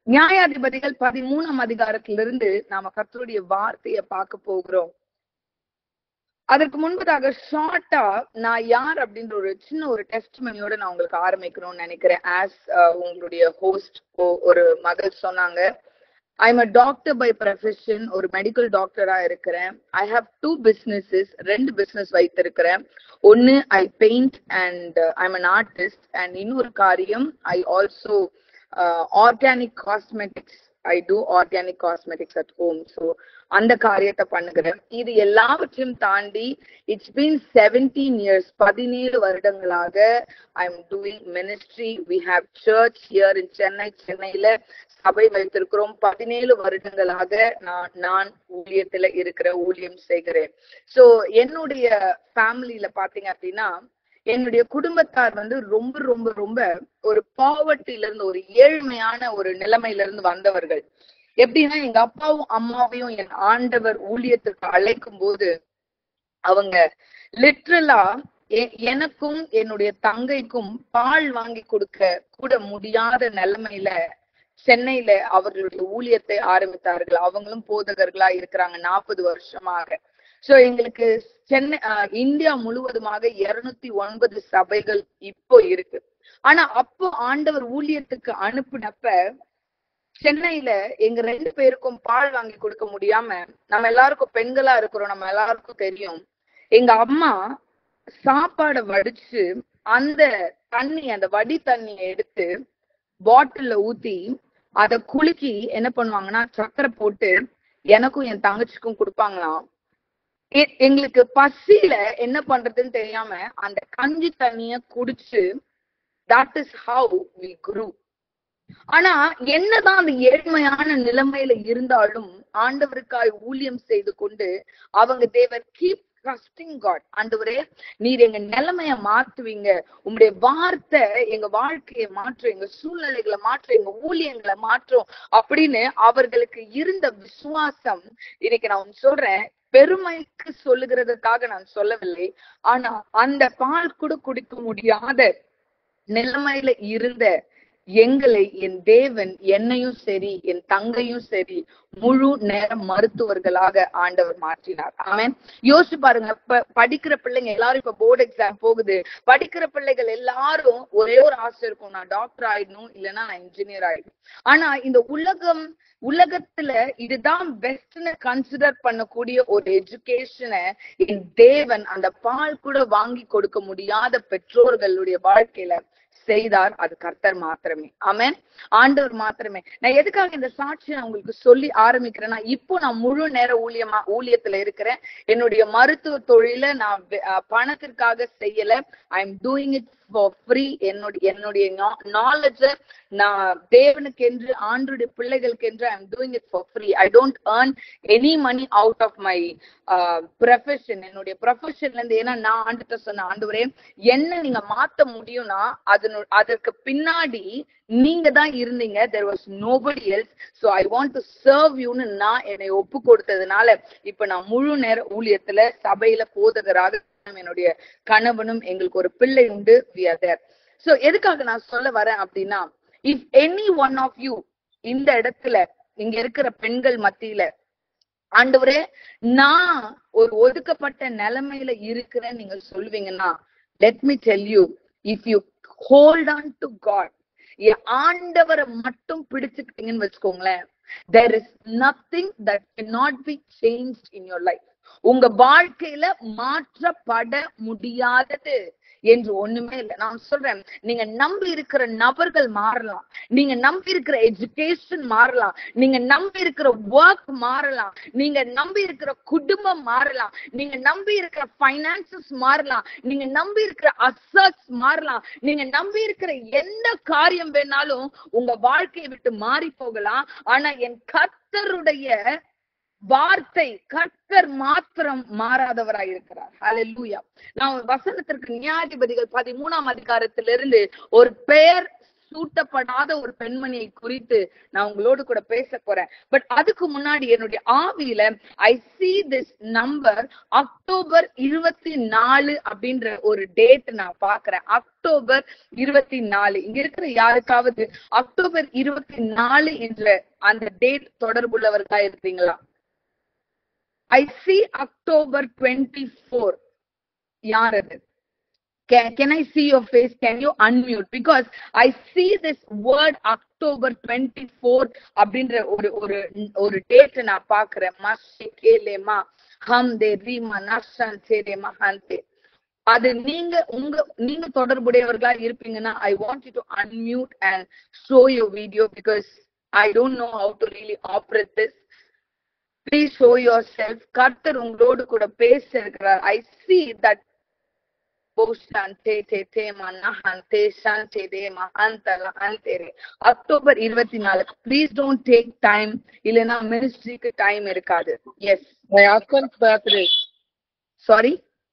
நியாயாதிபதிகள் பதிமூணாம் அதிகாரத்திலிருந்து நாம கர்த்தருடைய வார்த்தையை பார்க்க போகிறோம் அதற்கு முன்பதாக ஷார்ட்டா நான் யார் அப்படின்ற ஒரு சின்ன ஒரு டெஸ்ட் மணியோட நான் உங்களுக்கு ஆரம்பிக்கணும்னு நினைக்கிறேன் ஆஸ் உங்களுடைய ஹோஸ்ட் ஒரு மகள் சொன்னாங்க I'm a doctor by profession ஒரு மெடிக்கல் டாக்டரா இருக்கிறேன் ஐ ஹாவ் டூ பிஸ்னஸஸ் ரெண்டு பிஸ்னஸ் வைத்திருக்கிறேன் ஒன்னு I paint and I'm an artist and இன்னொரு காரியம் I also organic cosmetics I do organic cosmetics at home so அந்த காரியத்தை பண்ணுகிறேன் இது எல்லாவற்றையும் தாண்டி இட்ஸ் பீன் செவன்டீன் இயர்ஸ் பதினேழு வருடங்களாக I am doing ministry we have church here in Chennai சென்னையில சபை வைத்திருக்கிறோம் பதினேழு வருடங்களாக நான் நான் ஊழியத்துல இருக்கிற ஊழியம் செய்கிறேன் சோ என்னுடைய ஃபேமிலியில பாத்தீங்க அப்படின்னா என்னுடைய குடும்பத்தார் வந்து ரொம்ப ரொம்ப ரொம்ப ஒரு பாவர்ட்டில இருந்து ஒரு ஏழ்மையான ஒரு நிலைமையில இருந்து வந்தவர்கள் எப்படின்னா எங்க அப்பாவும் அம்மாவையும் என் ஆண்டவர் ஊழியத்துக்கு அழைக்கும் போது அவங்க லிட்ரலா எனக்கும் என்னுடைய தங்கைக்கும் பால் வாங்கி கொடுக்க கூட முடியாத நிலைமையில சென்னையில அவர்களுடைய ஊழியத்தை ஆரம்பித்தார்கள் அவங்களும் போதகர்களா இருக்கிறாங்க நாற்பது வருஷமாக சோ எங்களுக்கு சென்னை இந்தியா முழுவதுமாக இருநூத்தி ஒன்பது சபைகள் இப்போ இருக்கு ஆனா அப்போ ஆண்டவர் ஊழியத்துக்கு அனுப்பினப்ப சென்னையில எங்க ரெண்டு பேருக்கும் பால் வாங்கி கொடுக்க முடியாம நம்ம எல்லாருக்கும் பெண்களா இருக்கிறோம் நம்ம எல்லாருக்கும் தெரியும் எங்க அம்மா சாப்பாடை வடிச்சு அந்த தண்ணி அந்த வடி தண்ணியை எடுத்து பாட்டில்ல ஊத்தி அத குலுக்கி என்ன பண்ணுவாங்கன்னா சக்கரை போட்டு எனக்கும் என் தங்கச்சிக்கும் கொடுப்பாங்களாம் எங்களுக்கு பசியில என்ன பண்றதுன்னு தெரியாம அந்த கஞ்சி தண்ணிய குடிச்சு that is how we grew ஆனா என்னதான் அந்த ஏழ்மையான நிலைமையில இருந்தாலும் ஆண்டவருக்காய் ஊழியம் செய்து கொண்டு அவங்க தேவர் கீப் ட்ரஸ்டிங் காட் ஆண்டவரே நீர் எங்க நிலைமைய மாத்துவீங்க உங்களுடைய வார்த்தை எங்க வாழ்க்கையை மாற்றும் எங்க சூழ்நிலைகளை மாற்றும் எங்க ஊழியங்களை மாற்றும் அப்படின்னு அவர்களுக்கு இருந்த விசுவாசம் இன்னைக்கு நான் சொல்றேன் பெருமைக்கு சொல்லுகிறதுக்காக நான் சொல்லவில்லை ஆனா அந்த பால் கூட குடிக்க முடியாத நிலைமையில இருந்த எங்களை என் தேவன் என்னையும் சரி என் தங்கையும் சரி முழு நேரம் மருத்துவர்களாக ஆண்டவர் மாற்றினார் ஆமேன் யோசிச்சு பாருங்க படிக்கிற பிள்ளைங்க எல்லாரும் இப்ப போர்டு எக்ஸாம் போகுது படிக்கிற பிள்ளைகள் எல்லாரும் ஒரே ஒரு ஆசை இருக்கும் நான் டாக்டர் ஆயிடணும் இல்லைன்னா நான் இன்ஜினியர் ஆயிடணும் ஆனா இந்த உலகம் உலகத்துல இதுதான் பெஸ்ட்னு கன்சிடர் பண்ணக்கூடிய ஒரு எஜுகேஷனை என் தேவன் அந்த பால் கூட வாங்கி கொடுக்க முடியாத பெற்றோர்களுடைய வாழ்க்கையில செய்தார் அது கர்த்தர் மாத்திரமே ஆமேன் ஆண்டவர் மாத்திரமே நான் எதுக்காக இந்த சாட்சியை நான் உங்களுக்கு சொல்லி ஆரம்பிக்கிறேன்னா இப்போ நான் முழு நேர ஊழியமா ஊழியத்துல இருக்கிறேன் என்னுடைய மருத்துவ தொழில நான் பணத்திற்காக செய்யல I am doing it for free என்னுடைய என்னுடைய நாலேஜ நான் தேவனுக்கு என்று ஆண்டுடைய பிள்ளைகளுக்கு என்று I am doing it for free I don't earn any money out of my profession என்னுடைய ப்ரொஃபஷன்ல இருந்து ஏன்னா நான் ஆண்டுகிட்ட சொன்ன ஆண்டவரே என்ன நீங்க மாத்த முடியும்னா அதனு அதற்கு பின்னாடி நீங்க தான் இருந்தீங்க there was nobody else so I want to serve யூன்னு நான் என்னை ஒப்பு கொடுத்ததுனால இப்ப நான் முழு நேர ஊழியத்துல சபையில போதகராக என்னுடைய கணவனும் எங்களுக்கு ஒரு பிள்ளை உண்டு வி ஆர் தேர் சோ எதுக்காக நான் சொல்ல வரேன் அப்படின்னா if any one of you இந்த இடத்துல இங்க இருக்கிற பெண்கள் மத்தியில ஆண்டவரே நான் ஒரு ஒதுக்கப்பட்ட நிலைமையில இருக்கிறேன்னு நீங்க சொல்லுவீங்கன்னா let me tell you if you hold on to God ஆண்டவரை மட்டும் பிடிச்சுக்கிட்டீங்கன்னு வச்சுக்கோங்களேன் there is nothing that not be change in your life உங்க வாழ்க்கையில மாற்றப்பட முடியாதது என்று ஒண்ணுமே இல்லை நான் சொல்றேன் நீங்க நம்பி இருக்கிற நபர்கள் மாறலாம் நீங்க நம்பி இருக்கிற எஜுகேஷன் மாறலாம் நீங்க நம்பி இருக்கிற ஒர்க் மாறலாம் நீங்க நம்பி இருக்கிற குடும்பம் மாறலாம் நீங்க நம்பி இருக்கிற பைனான்சஸ் மாறலாம் நீங்க நம்பி இருக்கிற அசட்ஸ் மாறலாம் நீங்க நம்பி இருக்கிற எந்த காரியம் வேணாலும் உங்க வாழ்க்கையை விட்டு மாறி போகலாம் ஆனா என் கர்த்தருடைய வார்த்தை கர்த்தர் மாத்திரம் மாறாதவராய் இருக்கிறார் ஹalleluya நான் வசனத்திற்கு நியாயாதிபதிகள் பதிமூணாம் அதிகாரத்திலிருந்து ஒரு பெயர் சூட்டப்படாத ஒரு பெண்மணியை குறித்து நான் உங்களோடு கூட பேச போறேன் பட் அதுக்கு முன்னாடி என்னுடைய ஆவியில I see this number October இருபத்தி நாலு அப்படின்ற ஒரு டேட் நான் பாக்குறேன் அக்டோபர் இருபத்தி நாலு இங்க இருக்கிற யாருக்காவது அக்டோபர் இருபத்தி நாலு என்ற அந்த டேட் தொடர்புள்ளவர்களா இருக்கிறீங்களா I see October twenty four யார் அது can, can I see your face? Can you unmute? Because I see this word October 24 அப்படின்ற ஒரு ஒரு ஒரு டேட் நான் பாக்குறேன் மஸ்ஸே கேலேமா ஹம் தே ரீமா நஷன் சேரே மஹாந்தே அது நீங்க உங்க நீங்க தொடர்புடையவர்களா இருப்பீங்கன்னா I want you to unmute and show your video because I don't know how to really operate this please show yourself கர்த்தர் உங்களோடு கூட பேச இருக்கிறார் ஐ சி தட் அக்டோபர் இருபத்தி நாலு ப்ளீஸ் டோன்ட் டேக் டைம் இல்லைன்னா மினிஸ்ட்ரிக்கு டைம் இருக்காது yes My husband's birthday. Sorry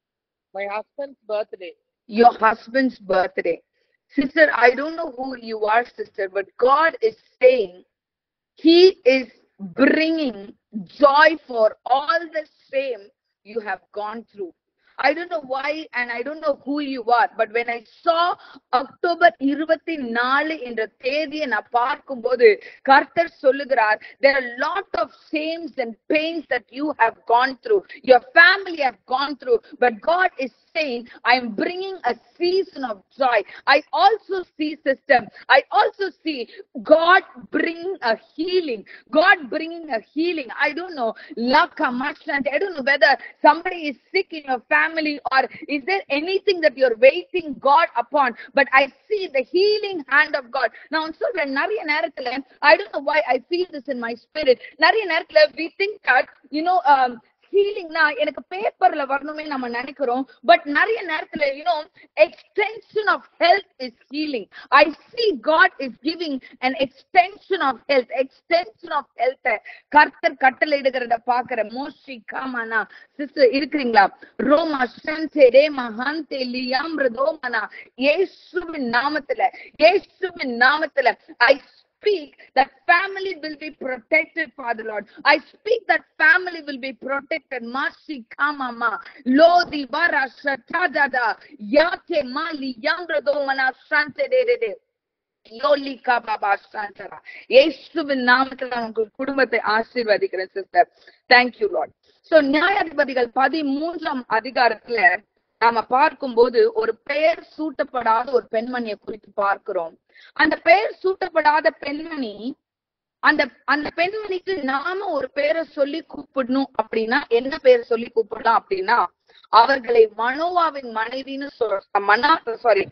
My husband's birthday. your husband's birthday. Sister, I don't know who you are, sister, but God is saying He is bringing joy for all the shame you have gone through. I don't know why and I don't know who you are, but when I saw October இருபத்தி நாலு என்ற தேதியை நான் பார்க்கும்போது கர்த்தர் சொல்லுகிறார் there are lot of shames and pains that you have gone through your family have gone through but God is saying I am bringing a season of joy I also see system I also see God bringing a healing God bringing a healing I don't know luck much I don't know whether somebody is sick in your family or is there anything that you're waiting God upon but I see the healing hand of God நான் சொல்றேன் நிறைய நேரத்துல I don't know why I feel this in my spirit நிறைய நேரத்துல we think that you know um, ஹீலிங்னா எனக்கு பேப்பர்ல வரணுமே நம்ம நினைக்கிறோம் பட் நிறைய நேரத்துல you know extension of health is healing I see God is giving an extension of health extension of health கர்த்தர் கட்டளையிடுகிறத பாக்குற மோஸ்டி காமானா சிஸ்டர் இருக்கிறீங்களா ரோமா சன்சே ரே மஹாந்தே லியாம் ரோமனா இயேசுவின் நாமத்துல இயேசுவின் நாமத்துல ஐ speak that family will be protected, Father Lord. I speak that family will be protected. Masi kamama, lodi bara shatadada, yate mali yangrado mana sante de de de. யோலிகா Baba சாந்தரா இயேசுவின் நாமத்தில் நான் உங்கள் குடும்பத்தை ஆசீர்வதிக்கிறேன் சிஸ்டர் தேங்க்யூ லார்ட் சோ நியாயாதிபதிகள் பதிமூன்றாம் அதிகாரத்துல நாம பார்க்கும்போது ஒரு பெயர் சூட்டப்படாத ஒரு பெண்மணியை குறித்து பார்க்கிறோம் அந்த பெயர் சூட்டப்படாத பெண்மணி அந்த அந்த பெண்மணிக்கு நாம ஒரு பேரை சொல்லி கூப்பிடணும் அப்படின்னா என்ன பேர் சொல்லி கூப்பிடலாம் அப்படின்னா அவர்களை மனோவாவின் மனைவின்னு சொல் மனா சாரி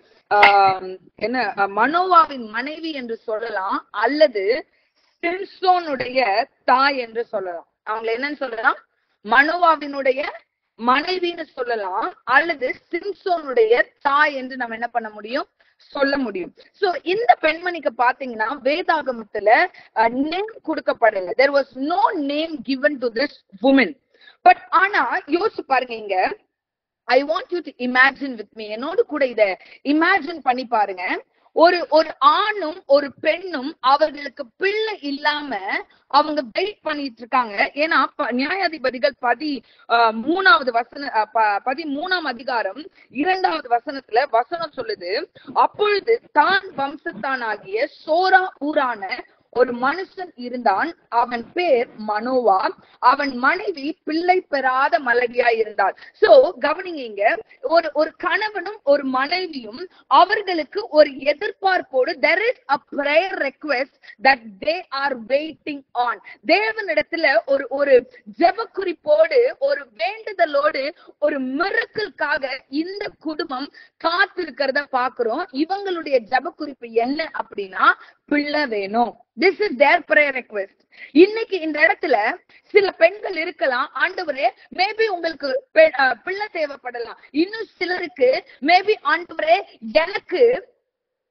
என்ன மனோவாவின் மனைவி என்று சொல்லலாம் அல்லது சிம்சோனுடைய தாய் என்று சொல்லலாம் அவங்களை என்னன்னு சொல்லலாம் மனோவாவினுடைய மனைவின்னு சொல்லலாம் அல்லது சிம்சோனுடைய தாய் என்று நம்ம என்ன பண்ண முடியும் சொல்ல முடியும் சோ இந்த பெண்மணிக்கு பாத்தீங்கன்னா வேதாகமத்துல நேம் கொடுக்கப்படல there was no name given to this woman but ஆனா யோசிச்சு பாருங்க இங்க I want you to imagine with me என்னோடு கூட இத இமேஜின் பண்ணி பாருங்க ஒரு ஒரு ஆணும் ஒரு பெண்ணும் அவர்களுக்கு பிள்ளை இல்லாம அவங்க வெயிட் பண்ணிட்டு இருக்காங்க ஏன்னா நியாயாதிபதிகள் பதி மூணாவது வசன பதிமூணாம் அதிகாரம் இரண்டாவது வசனத்துல வசனம் சொல்லுது அப்பொழுது தான் வம்சத்தானாகிய சோரா ஊரான ஒரு மனுஷன் இருந்தான் அவன் பேர் மனோவா அவன் மனைவி பிள்ளை பெறாத மலடியா இருந்தாள் சோ கவனிங்க ஒரு ஒரு கணவனும் ஒரு மனைவியும் அவர்களுக்கு ஒரு எதிர்பார்ப்போடு there is a prayer request that they are waiting on தேவனிடத்துல ஒரு ஒரு ஜெப குறிப்போடு ஒரு வேண்டுதலோடு ஒரு மிருக்களுக்காக இந்த குடும்பம் காத்திருக்கிறத பாக்குறோம் இவங்களுடைய ஜெப குறிப்பு என்ன அப்படின்னா பிள்ளை வேணும் this is their prayer request இன்னைக்கு இந்த இடத்துல சில பெண்கள் இருக்கலாம் ஆண்டவரே மேபி உங்களுக்கு பிள்ளை தேவைப்படலாம் இன்னும் சிலருக்கு மேபி ஆண்டவரே எனக்கு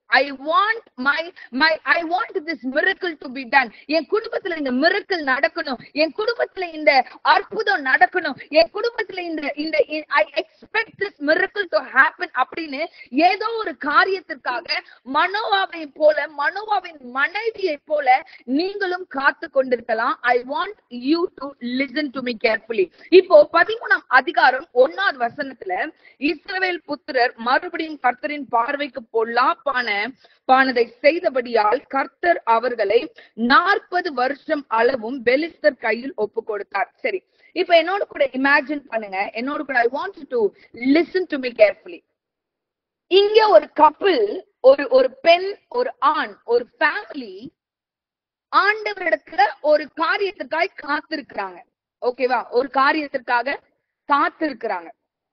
I want my my I want this miracle to be done என் குடும்பத்துல இந்த மிரக்கல் நடக்கணும் என் குடும்பத்துல இந்த அற்புதம் நடக்கணும் என் குடும்பத்துல இந்த இந்த I expect this miracle to happen அப்படின்னு ஏதோ ஒரு காரியத்திற்காக மனோவாவை போல மனோவாவின் மனைவியை போல நீங்களும் காத்து கொண்டிருக்கலாம் I want you to listen to me carefully இப்போ பதிமூணாம் அதிகாரம் ஒன்னாவது வசனத்துல இஸ்ரவேல் புத்திரர் மறுபடியும் கர்த்தரின் பார்வைக்கு பொல்லாப்பான பானதை செய்தபடியால் கர்த்தர் அவர்களை நாற்பது வருஷம் அளவும் பெலிஸ்தர் கையில் ஒப்பு கொடுத்தார் சரி இப்ப என்னோட கூட இமேஜின் பண்ணுங்க என்னோட கூட I want to listen to me carefully இங்க ஒரு கப்பிள் ஒரு ஒரு பெண் ஒரு ஆண் ஒரு ஃபேமிலி ஆண்டவரிடத்துல ஒரு காரியத்துக்காக காத்திருக்கிறாங்க ஓகேவா ஒரு காரியத்திற்காக காத்திருக்கிறாங்க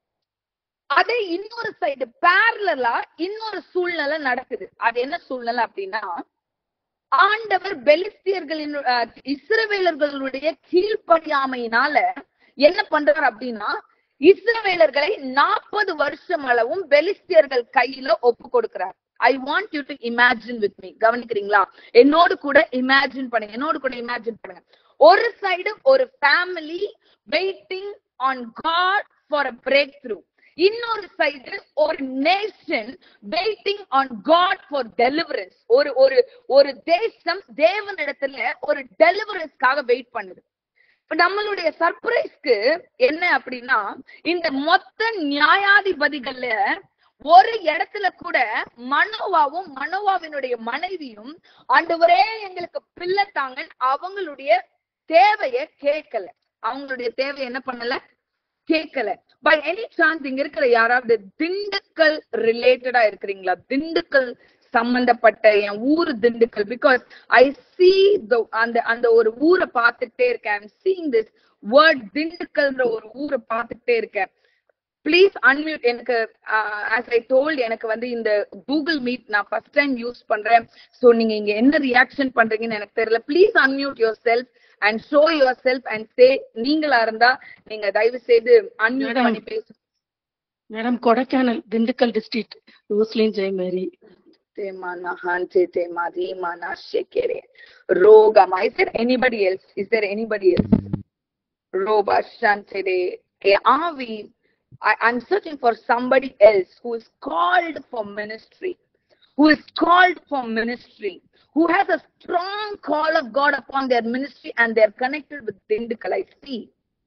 அதே இன்னொரு சைடு பேரலா இன்னொரு சூழ்நிலை நடக்குது அது என்ன சூழ்நிலை அப்படின்னா ஆண்டவர் பெலிஸ்தியர்களின் அஹ், இஸ்ரவேலர்களுடைய கீழ்ப்படியாமையினால என்ன பண்றார் அப்படின்னா இஸ்ரவேலர்களை நாற்பது வருஷம் அளவும் பெலிஸ்தியர்கள் கையில ஒப்பு கொடுக்கிறார் I want you to imagine with me கவனிக்கிறீங்களா என்னோடு கூட இமேஜின் பண்ணுங்க என்னோடு கூட இமேஜின் பண்ணுங்க ஒரு சைடு ஒரு family waiting on God for a breakthrough இன்னொரு சைடு ஒரு nation waiting on God for deliverance ஒரு ஒரு ஒரு தேசம் தேவனிடத்துல ஒரு டெலிவரன்ஸ்க்காக வெயிட் பண்ணுது இப்ப நம்மளுடைய சர்ப்ரைஸ்க்கு என்ன அப்படின்னா இந்த மொத்த நியாயாதிபதிகள்ல ஒரு இடத்துல கூட மனோவாவும் மனோவாவினுடைய மனைவியும் ஆண்டவரே எங்களுக்கு பிள்ளை தாங்க அவங்களுடைய தேவைய கேட்கல அவங்களுடைய தேவை என்ன பண்ணல கேட்கல பை எனி சான்ஸ் இங்க இருக்கிற யாராவது திண்டுக்கல் ரிலேட்டடா இருக்கிறீங்களா திண்டுக்கல் சம்பந்தப்பட்ட என் ஊரு திண்டுக்கல் பிகாஸ் ஐ சி அந்த அந்த ஒரு ஊரை பார்த்துட்டே இருக்கேன் ஐம் சீங் திஸ் வேர்ட் திண்டுக்கல்ன்ற ஒரு ஊரை பார்த்துட்டே இருக்கேன் ப்ளீஸ் அன்மியூட் எனக்கு ஆஸ் ஐ டோல்ட் எனக்கு வந்து இந்த கூகுள் மீட் நான் ஃபர்ஸ்ட் டைம் யூஸ் பண்றேன் ஸோ நீங்க இங்க என்ன ரியாக்ஷன் பண்றீங்கன்னு எனக்கு தெரியல please unmute yourself and show yourself and say நீங்களா இருந்தா நீங்க தயவு செய்து அன்மியூட் Madam. பண்ணி பேசுங்க madam Kodaikanal Dindigul district Roslin Jayamary Temana hante tema rimana shekere. Rogama. Is there anybody else? Is there anybody else? Roba shantere. Okay, are we? I, I'm searching for somebody else who is called for ministry, who is called for ministry, who has a strong call of God upon their ministry and they're connected with Dindukal. I see.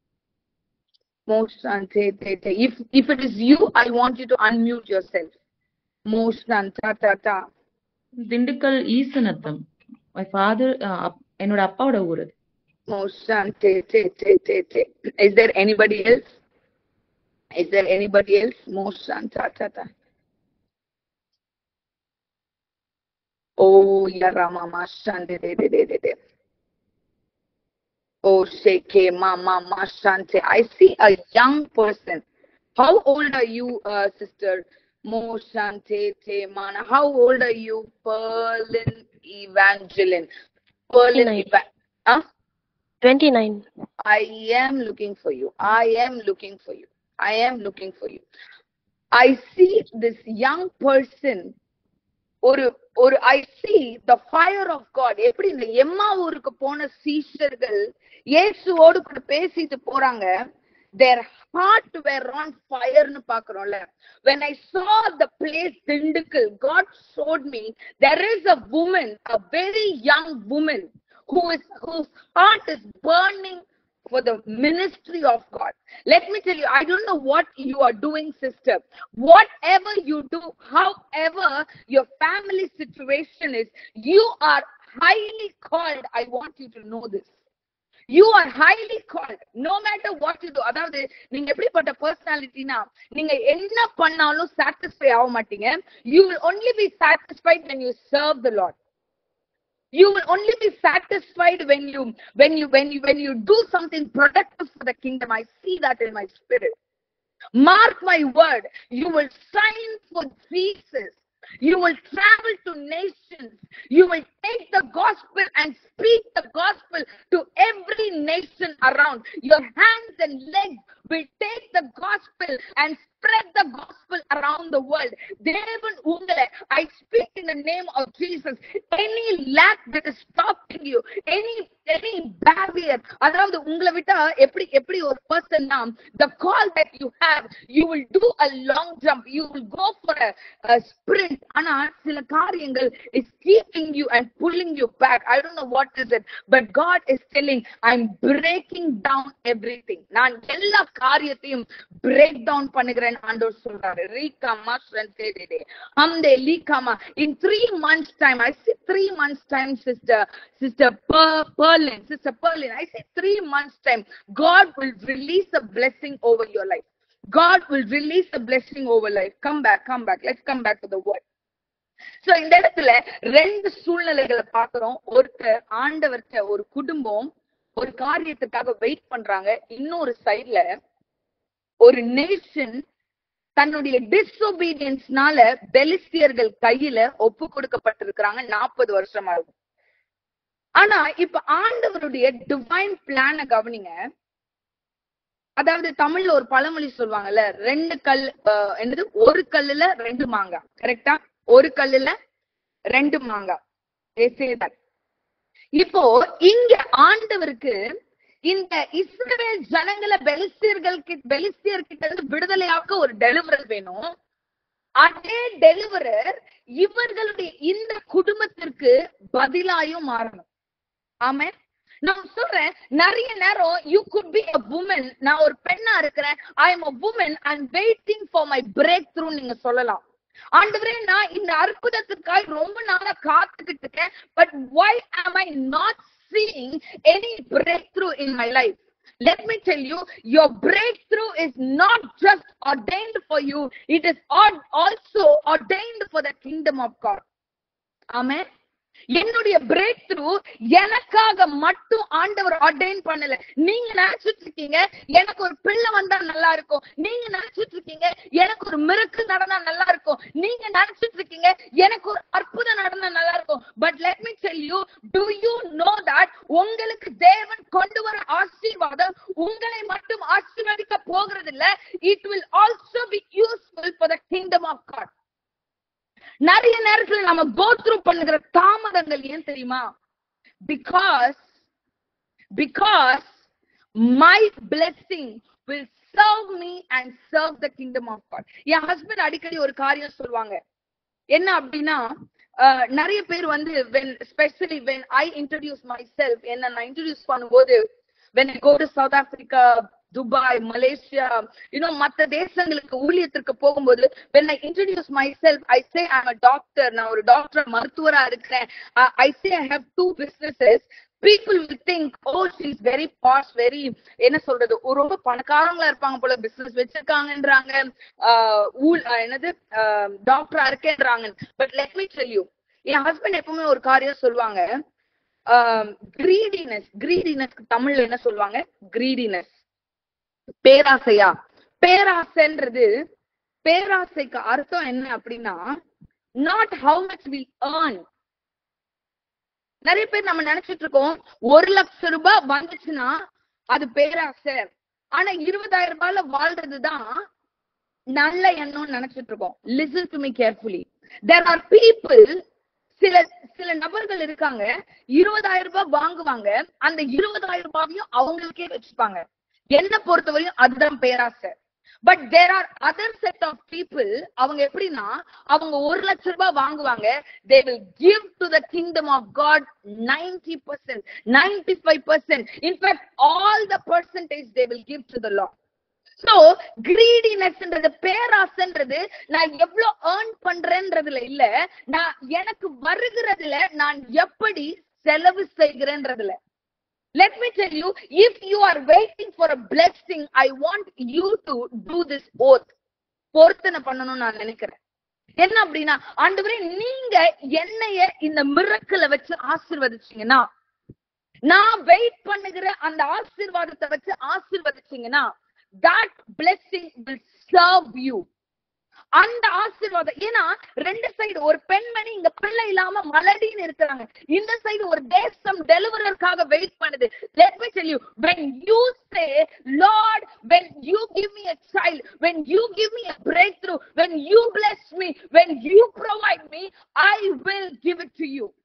Most If if it is you, I want you to unmute yourself. Moshan ta ta ta. Dindigul ஈசனத்தம் my father என்னோட அப்பாவோட ஊர் அது Moshan te te te te te. Is there anybody else? Is there anybody else? Moshan ta ta ta. Oh Yarama Mashan de de de de de de. Oh Sheke Mama Mashante. I see a young person. How old are you, uh, sister? Moshante Te Mana. How old are you? Perlin Evangeline. Perlin 29. Eva- huh? 29. I am looking for you. I am looking for you. I am looking for you. I see this young person ஒரு ஒரு ஐ see the fire of God எப்படி இந்த எம்மா ஊருக்கு போன சீஷர்கள் இயேசுவோடு கூட பேசிட்டு போறாங்க their heart were on fire னு பாக்குறோம்ல when I saw the place Dindukal God showed me there is a woman a very young woman who is whose heart is burning for the ministry of God. Let me tell you, I don't know what you are doing, sister. Whatever you do, however your family situation is, you are highly called. I want you to know this. You are highly called no matter what you do அதாவது நீங்க எப்படிப்பட்ட பர்சனாலிட்டினா நீங்க என்ன பண்ணாலும் satisfy ஆக மாட்டீங்க you will only be satisfied when you serve the lord you will only be satisfied when you when you when you when you do something productive for the kingdom i see that in my spirit mark my word you will sign for jesus you will travel to nations you will take the gospel and speak the gospel to every nation around. Your hands and legs will take the gospel and spread the gospel around the world. தேவன் உங்களை I speak in the name of Jesus. Any lack that is stopping you, any any barrier, அதாவது உங்களை விட்டா எப்படி எப்படி ஒரு பர்சன்னா the call that you have, you will do a long jump, you will go for a, a sprint. ஆனா சில காரியங்கள் is keeping you and pulling you back. I don't know what is it, but God is telling, I'm breaking down everything. நான் எல்லா காரியத்தையும் break down பண்ணுகிறேன் ஆண்டவர் சொல்றாரு ரீகாமா ஸ்ரந்தேடே அம்தே லீகாமா in three months time I see three months time sister sister per- Perlin sister Perlin I see three months time God will release a blessing over your life God will release a blessing over life come back come back let's come back to the word so இந்த இடத்துல ரெண்டு சூழ்நிலைகளை பாக்குறோம் ஒருத்தர் ஆண்டவர்கிட்ட ஒரு குடும்பம் ஒரு காரியத்துக்காக வெயிட் பண்றாங்க இன்னொரு சைடுல ஒரு நேஷன் தன்னுடைய டிஸ்ஒபீடியன்ஸ்னால பெலிஸ்தியர்கள் கையில ஒப்பு கொடுக்கப்பட்டிருக்கிறாங்க நாற்பது வருஷமா இருக்கும் ஆனா இப்ப ஆண்டவருடைய டிவைன் பிளான கவனிங்க அதாவது தமிழ்ல ஒரு பழமொழி சொல்லுவாங்கல்ல ரெண்டு கல் அஹ், என்னது ஒரு கல்லுல ரெண்டு மாங்காய் கரெக்டா ஒரு கல்லுல ரெண்டு மாங்காய் They say that. இப்போ இங்க ஆண்டவருக்கு இந்த இஸ்ரவேல் ஜனங்களை பெலிஸ்தியர்கள் பெலிஸ்தியர் கிட்ட இருந்து விடுதலையாக்க ஒரு டெலிவரர் வேணும் அதே டெலிவரர் இவர்களுடைய இந்த குடும்பத்திற்கு பதிலாயும் மாறணும் ஆமென் நான் சொல்றேன் நிறைய நேரம் you could be a woman நான் ஒரு பெண்ணா இருக்கிறேன் I am a woman and waiting for my breakthrough நீங்க சொல்லலாம் ஆண்டவரே நான் இந்த அற்புதத்துக்காய் ரொம்ப நாளா காத்துக்கிட்டு இருக்கேன் but why am I not seeing any breakthrough in my life let me tell you your breakthrough is not just ordained for you it is al- also ordained for the kingdom of god amen என்னுடைய breakthrough எனக்காக மட்டும் ஆண்டவர் அர்டைன் பண்ணல நீங்க நினைச்சிட்டு இருக்கீங்க எனக்கு ஒரு பிள்ளை வந்தா நல்லா இருக்கும் நீங்க நினைச்சிட்டு இருக்கீங்க எனக்கு ஒரு மிருக்கு நடந்தா நல்லா இருக்கும் நீங்க நினைச்சிட்டு இருக்கீங்க எனக்கு ஒரு அற்புதம் நடந்தா நல்லா இருக்கும் but let me tell you do you know that உங்களுக்கு தேவன் கொண்டு வர ஆசீர்வாதம் உங்களை மட்டும் ஆசீர்வதிக்க போகிறது இல்ல it will also be useful for the kingdom of God நிறைய நேரத்துல நம்ம கோ த்ரூ பண்ணுகிற தாமதங்கள் ஏன் தெரியுமா because because my blessing will serve me and serve the kingdom of God என் ஹஸ்பண்ட் அடிக்கடி ஒரு காரியம் சொல்லுவாங்க என்ன அப்படின்னா அஹ், நிறைய பேர் வந்து when specially when I introduce myself என்ன நான் இன்ட்ரடியூஸ் பண்ணும்போது when I go to South Africa Dubai Malaysia இன்னும் மத்த தேசங்களுக்கு ஊழியத்திற்கு போகும்போது when I introduce myself I say I'm a doctor நான் ஒரு டாக்டர் மருத்துவரா இருக்கிறேன் I say I have two businesses people will think oh is very boss very என்ன சொல்றது ஒரு ரொம்ப பணக்காரங்களா இருப்பாங்க போல பிசினஸ் வச்சிருக்காங்கன்றாங்க ஆஹ் ஊழ் ஆஹ் என்னது டாக்டரா இருக்கேன்றாங்க but let me tell you என் ஹஸ்பண்ட் எப்பவுமே ஒரு காரியம் சொல்லுவாங்க கிரீடினஸ் கிரீடினஸ்க்கு தமிழ்ல என்ன சொல்லுவாங்க கிரீடினஸ் பேராசையா பேராசைன்றது பேராசைக்கு அர்த்தம் என்ன அப்படின்னா not how much we earn நிறைய பேர் நம்ம நினைச்சிட்டு இருக்கோம் ஒரு லட்சம் ரூபாய் வந்துச்சுன்னா அது பேராசை ஆனா இருபதாயிரம் ரூபாய்ல வாழ்றதுதான் நல்ல எண்ணம்னு நினைச்சிட்டு இருக்கோம் listen to me carefully there are people சில சில நபர்கள் இருக்காங்க இருபதாயிரம் ரூபாய் வாங்குவாங்க அந்த இருபதாயிரம் ரூபாயும் அவங்களுக்கே வச்சுப்பாங்க என்ன பொறுத்தவரையும் அதுதான் பேராசை but there are other set of people அவங்க எப்படின்னா அவங்க ஒரு லட்சம் ரூபாய் வாங்குவாங்க they will give to the kingdom of God ninety percent ninety five percent in fact all the percentage they will give to the Lord so கிரீடினஸ்ன்றது பேராசைன்றது நான் எவ்வளவு ஏர்ன் பண்றேன்றதுல இல்ல நான் எனக்கு வருகிறதுல நான் எப்படி செலவு செய்கிறேன்றதுல let me tell you if you are waiting for a blessing i want you to do this oath பொருத்தனை பண்ணணும்னு நான் நினைக்கிறேன் என்ன அப்படின்னா ஆண்டவரே நீங்க என்னைய இந்த மிரக்கல வச்சு ஆசீர்வதிச்சீங்கன்னா நான் வெயிட் பண்ணுகிற அந்த ஆசீர்வாதத்தை வச்சு ஆசீர்வதிச்சீங்கன்னா that blessing will serve you அந்த ஆசீர்வாதம் ஏன்னா ரெண்டு சைடு ஒரு பெண்மணி இங்க பிள்ளை இல்லாம மலடின்னு இருக்கிறாங்க இந்த சைடு ஒரு தேசம் டெலிவரருக்காக வெயிட் பண்ணுது let me tell you when you say lord when you give me a child when you give me a breakthrough when you bless me when you provide me i will give it to you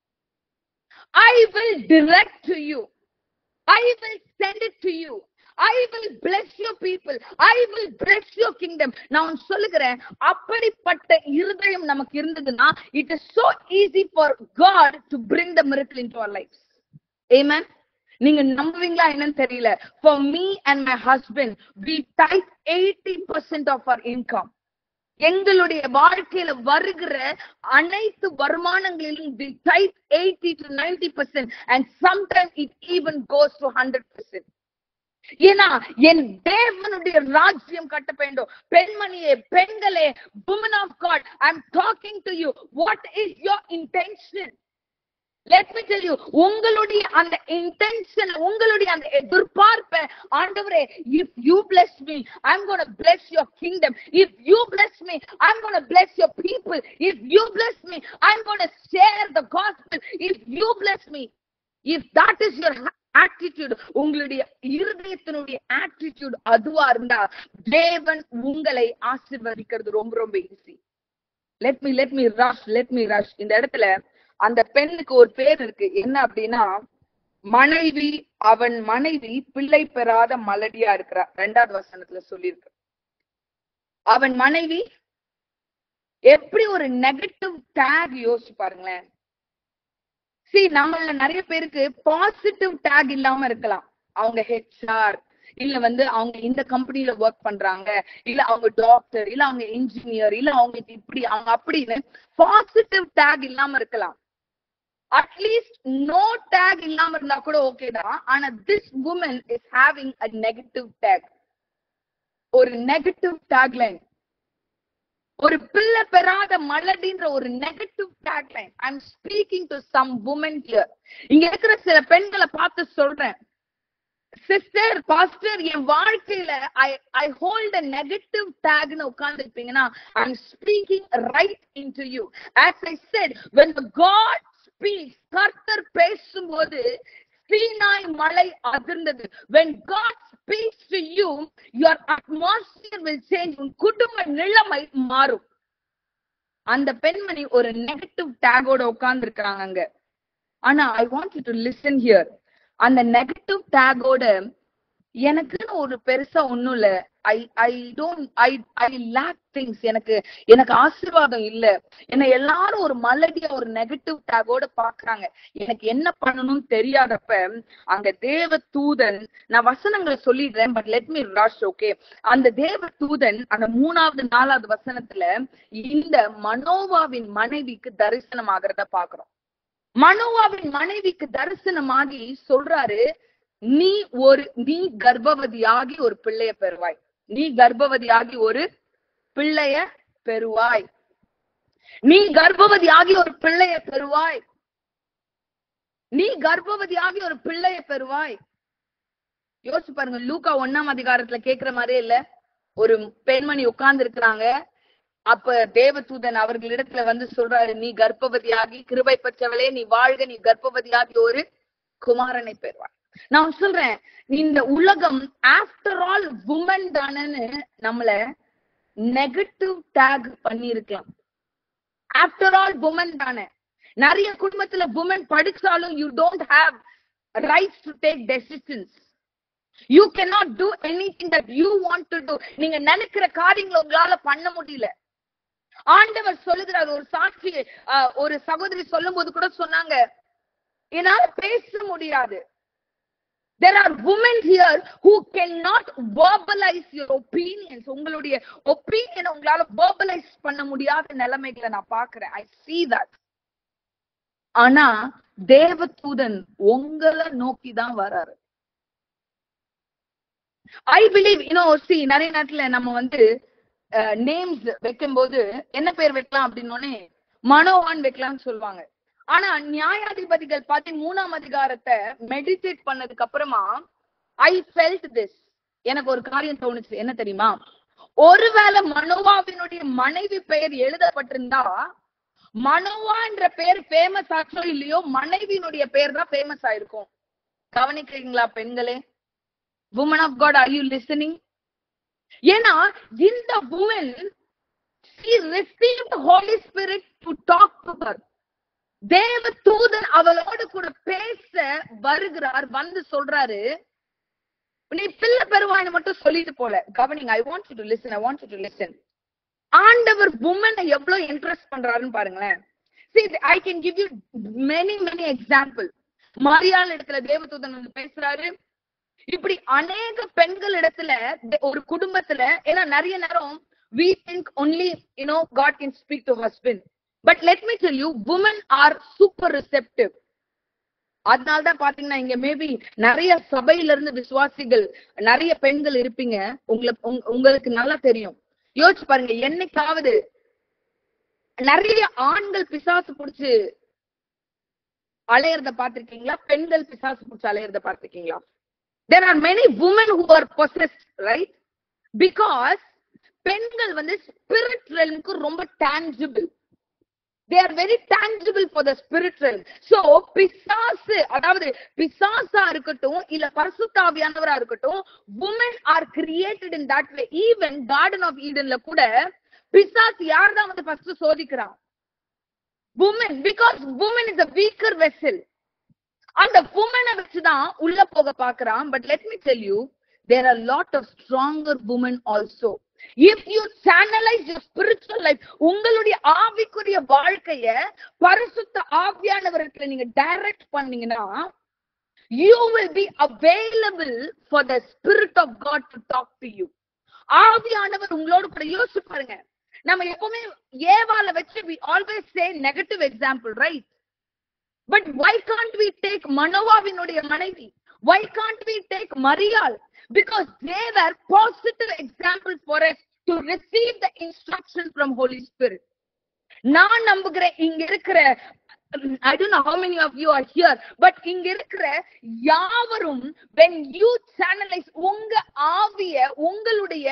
i will direct to you i will send it to you I will bless your people. I will bless your kingdom. நான் சொல்லுகிறேன் அப்படிப்பட்ட இருதயம் நமக்கு இருந்ததுன்னா it is so easy for God to bring the miracle into our lives. Amen. நீங்க நம்புவீங்களா என்னன்னு தெரியல for me and my husband we tithe 80% of our income எங்களுடைய வாழ்க்கையில வருகிற அனைத்து வருமானங்களிலும் we tithe 80 to 90% and sometimes it even goes to 100% ஏன்னா என் தேவனுடைய ராஜ்யம் கட்ட வேண்டும் பெண்மணியே பெண்களே women of god i'm talking to you what is your intention let me tell you உங்களுடைய அந்த இன்டென்ஷன் உங்களுடைய அந்த எதிர்பார்ப்பை ஆண்டவரே if you bless me i'm going to bless your kingdom if you bless me i'm going to bless your people if you bless me i'm going to share the gospel if you bless me if that is your attitude உங்களுடைய இருதயத்தினுடைய attitude அதுவா இருந்தா தேவன் உங்களை ஆசிர்வதிக்கிறது ரொம்ப ரொம்ப easy let me let me rush let me rush இந்த இடத்துல அந்த பெண்ணுக்கு ஒரு பேர் இருக்கு என்ன அப்படின்னா மனைவி அவன் மனைவி பிள்ளை பெறாத மலடியா இருக்கிறா ரெண்டாவது வசனத்துல சொல்லியிருக்கு அவன் மனைவி எப்படி ஒரு நெகட்டிவ் டேக் யோசிச்சு பாருங்களேன் சி நம்மள நிறைய பேருக்கு பாசிட்டிவ் டேக் இல்லாம இருக்கலாம் அவங்க ஹெச்ஆர் இல்ல வந்து அவங்க இந்த கம்பெனில ஒர்க் பண்றாங்க இல்ல அவங்க டாக்டர் இல்ல அவங்க இன்ஜினியர் இல்ல அவங்களுக்கு இப்படி அவங்க அப்படின்னு பாசிட்டிவ் டேக் இல்லாம இருக்கலாம் அட்லீஸ்ட் நோ டேக் இல்லாம இருந்தா கூட ஓகே தான் ஆனா this woman is having a negative tag ஒரு நெகட்டிவ் டேக் லைன் ஒரு பிள்ளை பெறாத மலடின்ற ஒரு negative tagline I am speaking to some woman here இங்க இருக்கிற சில பெண்களை பார்த்து சொல்றேன் சிஸ்டர் பாஸ்டர் என் வாழ்க்கையில ஐ ஐ ஹோல்ட் அ நெகட்டிவ் டேக்னு உட்கார்ந்து இருப்பீங்கன்னா I am speaking right into you as I said when God speaks கர்த்தர் பேசும்போது சீனாய் மலை அதிர்ந்தது when god speaks to you your atmosphere will change உன் குடும்ப நிலைமை மாறும் அந்த பெண்மணி ஒரு நெகட்டிவ் டேகோட உட்கார்ந்து இருக்காங்க அங்க ஆனா I want to listen here அந்த நெகட்டிவ் டேகோட எனக்குன்னு ஒரு பெருசா ஒண்ணும் இல்ல I I don't I I lack things எனக்கு எனக்கு ஆசீர்வாதம் இல்ல என்ன எல்லாரும் ஒரு மலடியா ஒரு நெகட்டிவ் டேகோட பாக்குறாங்க எனக்கு என்ன பண்ணணும்னு தெரியாதப்ப அங்க தேவ தூதன் நான் வசனங்களை சொல்லிடுறேன் but let me rush okay அந்த தேவ தூதன் அந்த மூணாவது நாலாவது வசனத்துல இந்த மனோவாவின் மனைவிக்கு தரிசனம் ஆகிறத பாக்குறோம் மனோவாவின் மனைவிக்கு தரிசனமாகி சொல்றாரு நீ ஒரு நீ கர்ப்பவதியாகி ஒரு பிள்ளைய பெறுவாய் நீ கர்ப்பவதியாகி ஒரு பிள்ளைய பெறுவாய் நீ கர்ப்பவதியாகி ஒரு பிள்ளைய பெறுவாய் நீ கர்ப்பவதியாகி ஒரு பிள்ளைய பெறுவாய் யோசிச்சு பாருங்க லூக்கா ஒன்னாம் அதிகாரத்துல கேக்குற மாதிரியே இல்ல ஒரு பெண்மணி உட்கார்ந்து இருக்கிறாங்க அப்ப தேவதூதன் அவர்களிடத்துல வந்து சொல்றாரு நீ கர்ப்பவதியாகி கிருபை பெற்றவளே நீ வாழ்க நீ கர்ப்பவதியாகி ஒரு குமாரனை பெறுவாய் நான் சொல்றேன் இந்த உலகம் ஆஃப்டர் ஆல் உமன் தானேன்னு நம்மள நெகட்டிவ் டேக் பண்ணிருக்கலாம் ஆஃப்டர் ஆல் உமன் தானே நிறைய குடும்பத்துல உமன் படிச்சாலும் you don't have rights to take decisions you cannot do anything that you want to do நீங்க நினைக்கிற காரியங்களை உங்களால பண்ண முடியல ஆண்டவர் சொல்லுகிறார் ஒரு சாட்சி ஆஹ், ஒரு சகோதரி சொல்லும் போது கூட சொன்னாங்க என்னால பேச முடியாது there are women here who cannot verbalize your opinions உங்களுடைய ஒப்பீனியன் உங்களால verbalize பண்ண முடியாத நிலைமைகளை நான் பாக்குறேன் ஐ see that ஆனா தேவதூதன் உங்களை நோக்கி தான் வராரு ஐ பிலீவ் யூனோ சி நிறைய நேரத்துல நம்ம வந்து நேம்ஸ் வைக்கும்போது என்ன பேர் வைக்கலாம் அப்படின்னோடனே மனோவான் வைக்கலாம்னு சொல்லுவாங்க ஆனா நியாயாதிபதிகள் பதிமூணாம் அதிகாரத்தை மெடிடேட் பண்ணதுக்கு அப்புறமா ஐ ஃபெல்ட் திஸ் எனக்கு ஒரு காரியம் தோணுச்சு என்ன தெரியுமா ஒருவேளை மனோவாவினுடைய மனைவி பெயர் எழுதப்பட்டிருந்தா மனோவா என்ற பெயர் ஃபேமஸ் ஆச்சோ இல்லையோ மனைவியினுடைய பெயர் தான் ஃபேமஸ் ஆயிருக்கும் கவனிக்கிறீங்களா பெண்களே woman of God are you listening ஏன்னா இந்த woman she received the holy spirit to talk to her தேவ தூதன் அவளோடு கூட பேச வருகிறார் வந்து சொல்றாரு நீ பிள்ளை பெறுவான்னு மட்டும் சொல்லிட்டு போல கவனிங் I want to listen I want to listen ஆண்டவர் உமனை எவ்வளவு இன்ட்ரெஸ்ட் பண்றாருன்னு பாருங்களேன் see i can give you many many example மரியாள் இடத்துல தேவதூதன் வந்து பேசுறாரு இப்படி அநேக பெண்கள் இடத்துல ஒரு குடும்பத்துல ஏன்னா நிறைய நேரம் we think only you know god can speak to husband but let me tell you women are super receptive அதனாலதான் பாத்தீங்கன்னா இங்க மேபி நிறைய சபையில இருந்து விசுவாசிகள் நிறைய பெண்கள் இருப்பீங்க உங்களை உங்க- உங்களுக்கு நல்லா தெரியும் யோசிச்சு பாருங்க என்னைக்காவது நிறைய ஆண்கள் பிசாசு புடிச்சு அலையறத பாத்திருக்கீங்களா பெண்கள் பிசாசு புடிச்சு அலையறத பாத்திருக்கீங்களா there are many women who are possessed right because பெண்கள் வந்து ஸ்பிரிட் ரெல்முக்கு ரொம்ப tangible they are very tangible for the spiritual so பிசாசு அதாவது பிசாசா இருக்கட்டும் இல்ல பரிசுத்தாவியானவரா இருக்கட்டும் women are created in that way even garden of edenல கூட பிசாசு யார் தான் வந்து ஃபர்ஸ்ட் சோதிக்கிறான் women because woman is a weaker vessel அந்த woman வச்சுதான் உள்ள போக பாக்குறான் but let me tell you there are lot of stronger women also if you channelize your spiritual life உங்களுடைய ஆவிக்குரிய வாழ்க்கைய பரிசுத்த ஆவியானவரத்துல நீங்க டைரக்ட் பண்ணீங்கன்னா you will be available for the spirit of god to talk to you ஆவியானவர் உங்களோட கூட யோசிச்சு பாருங்க நம்ம எப்பவுமே ஏவால வச்சு we always say negative example right but why can't we take மனோவாவினுடைய மனைவி why can't we take மரியாள் because they were positive examples for us to receive the instruction from holy spirit நான் நம்புகிறேன் இங்க இருக்கிற I don't know how many of you are here, but இங்க இருக்கிற யாவரும் when you channelize உங்க ஆவிய உங்களுடைய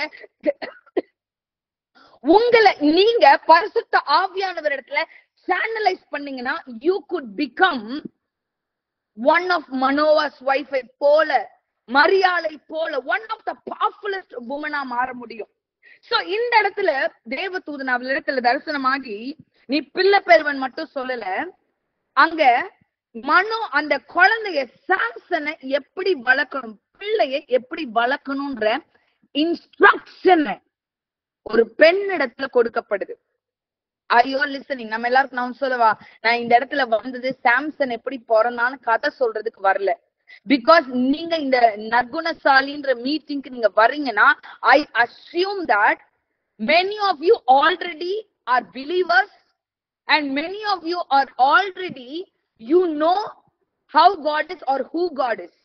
உங்களை நீங்க பரிசுத்த ஆவியானவர் இடத்துல சேனலைஸ் பண்ணீங்கன்னா you could become one of Manoah's ஒய்ஃபை போல மரியாதை போல ஒன் ஆஃப் த பவர்ஃபுல்லஸ்ட் உமனா மாற முடியும் சோ இந்த இடத்துல தேவதூதன் அவள் இடத்துல தரிசனமாகி நீ பிள்ளை பெறுவன் மட்டும் சொல்லல அங்க மனோ அந்த குழந்தைய சாம்சனை எப்படி வளர்க்கணும் பிள்ளைய எப்படி வளர்க்கணும்ன்ற இன்ஸ்ட்ரக்ஷனை ஒரு பெண் இடத்துல கொடுக்கப்படுது ஐயோ லிசனிங் நம்ம எல்லாருக்கும் நான் சொல்லவா நான் இந்த இடத்துல வந்தது சாம்சன் எப்படி பிறந்தான்னு கதை சொல்றதுக்கு வரல பிகாஸ் நீங்க இந்த நற்குணசாலின்ற மீட்டிங்க்கு நீங்க வர்றீங்கன்னா I assume that many of you already are believers and many of you are already you know how God is or who God is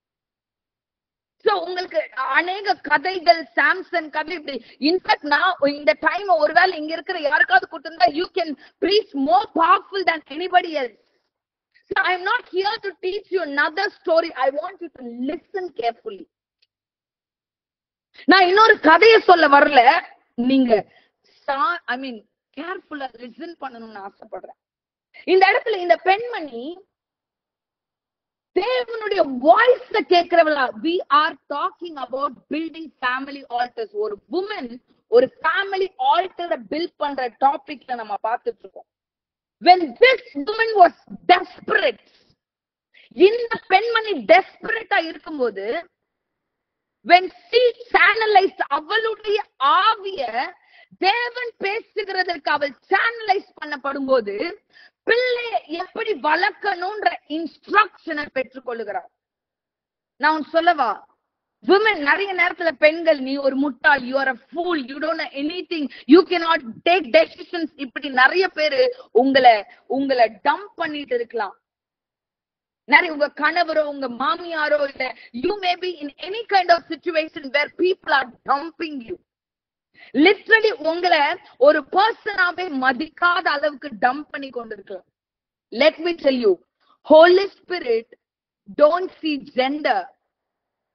so உங்களுக்கு அநேக கதைகள் சாம்சன் கதை இப்படி இன்ஃபேக்ட் நான் இந்த டைம் ஒருவேளை இங்க இருக்கிற யாருக்காவது கொடுத்திருந்தா you can preach more powerful than anybody else so i am not here to teach you another story i want you to listen carefully நான் இன்னொரு கதையை சொல்ல வரல நீங்க ஐ மீன் கேர்ஃபுல்லா லிசன் பண்ணணும்னு ஆசைப்படுறேன் இந்த இடத்துல இந்த பெண்மணி தேவனுடைய வாய்ஸ் கேட்கிறவளா we are talking about building family altars ஒரு உமன் ஒரு ஃபேமிலி ஆல்டரை பில்ட் பண்ற டாபிக்ல நம்ம பார்த்துட்டு இருக்கோம் when this woman was desperate இந்த பெண்மணி டெஸ்பரேட்டா இருக்கும்போது when she channelized அவளுடைய ஆவிய தேவன் பேசுகிறதற்கு அவள் சேனலைஸ் பண்ணப்படும் போது பிள்ளைய எப்படி வளர்க்கணும்ன்ற இன்ஸ்ட்ரக்ஷனை பெற்றுக்கொள்ளுகிறார் நான் உன் சொல்லவா விமன் நிறைய நேரத்துல பெண்கள் நீ ஒரு முட்டாள் you are a fool you don't anything you cannot take decisions இப்படி நிறைய பேரு உங்களை உங்களை டம்ப் பண்ணிட்டு இருக்கலாம் நிறைய உங்க கணவரோ உங்க மாமியாரோ இல்ல you may be in any kind of situation where people are dumping you literally உங்களை ஒரு பர்சனாவே மதிக்காத அளவுக்கு டம்ப் பண்ணி கொண்டிருக்கலாம் let me tell you Holy Spirit don't see gender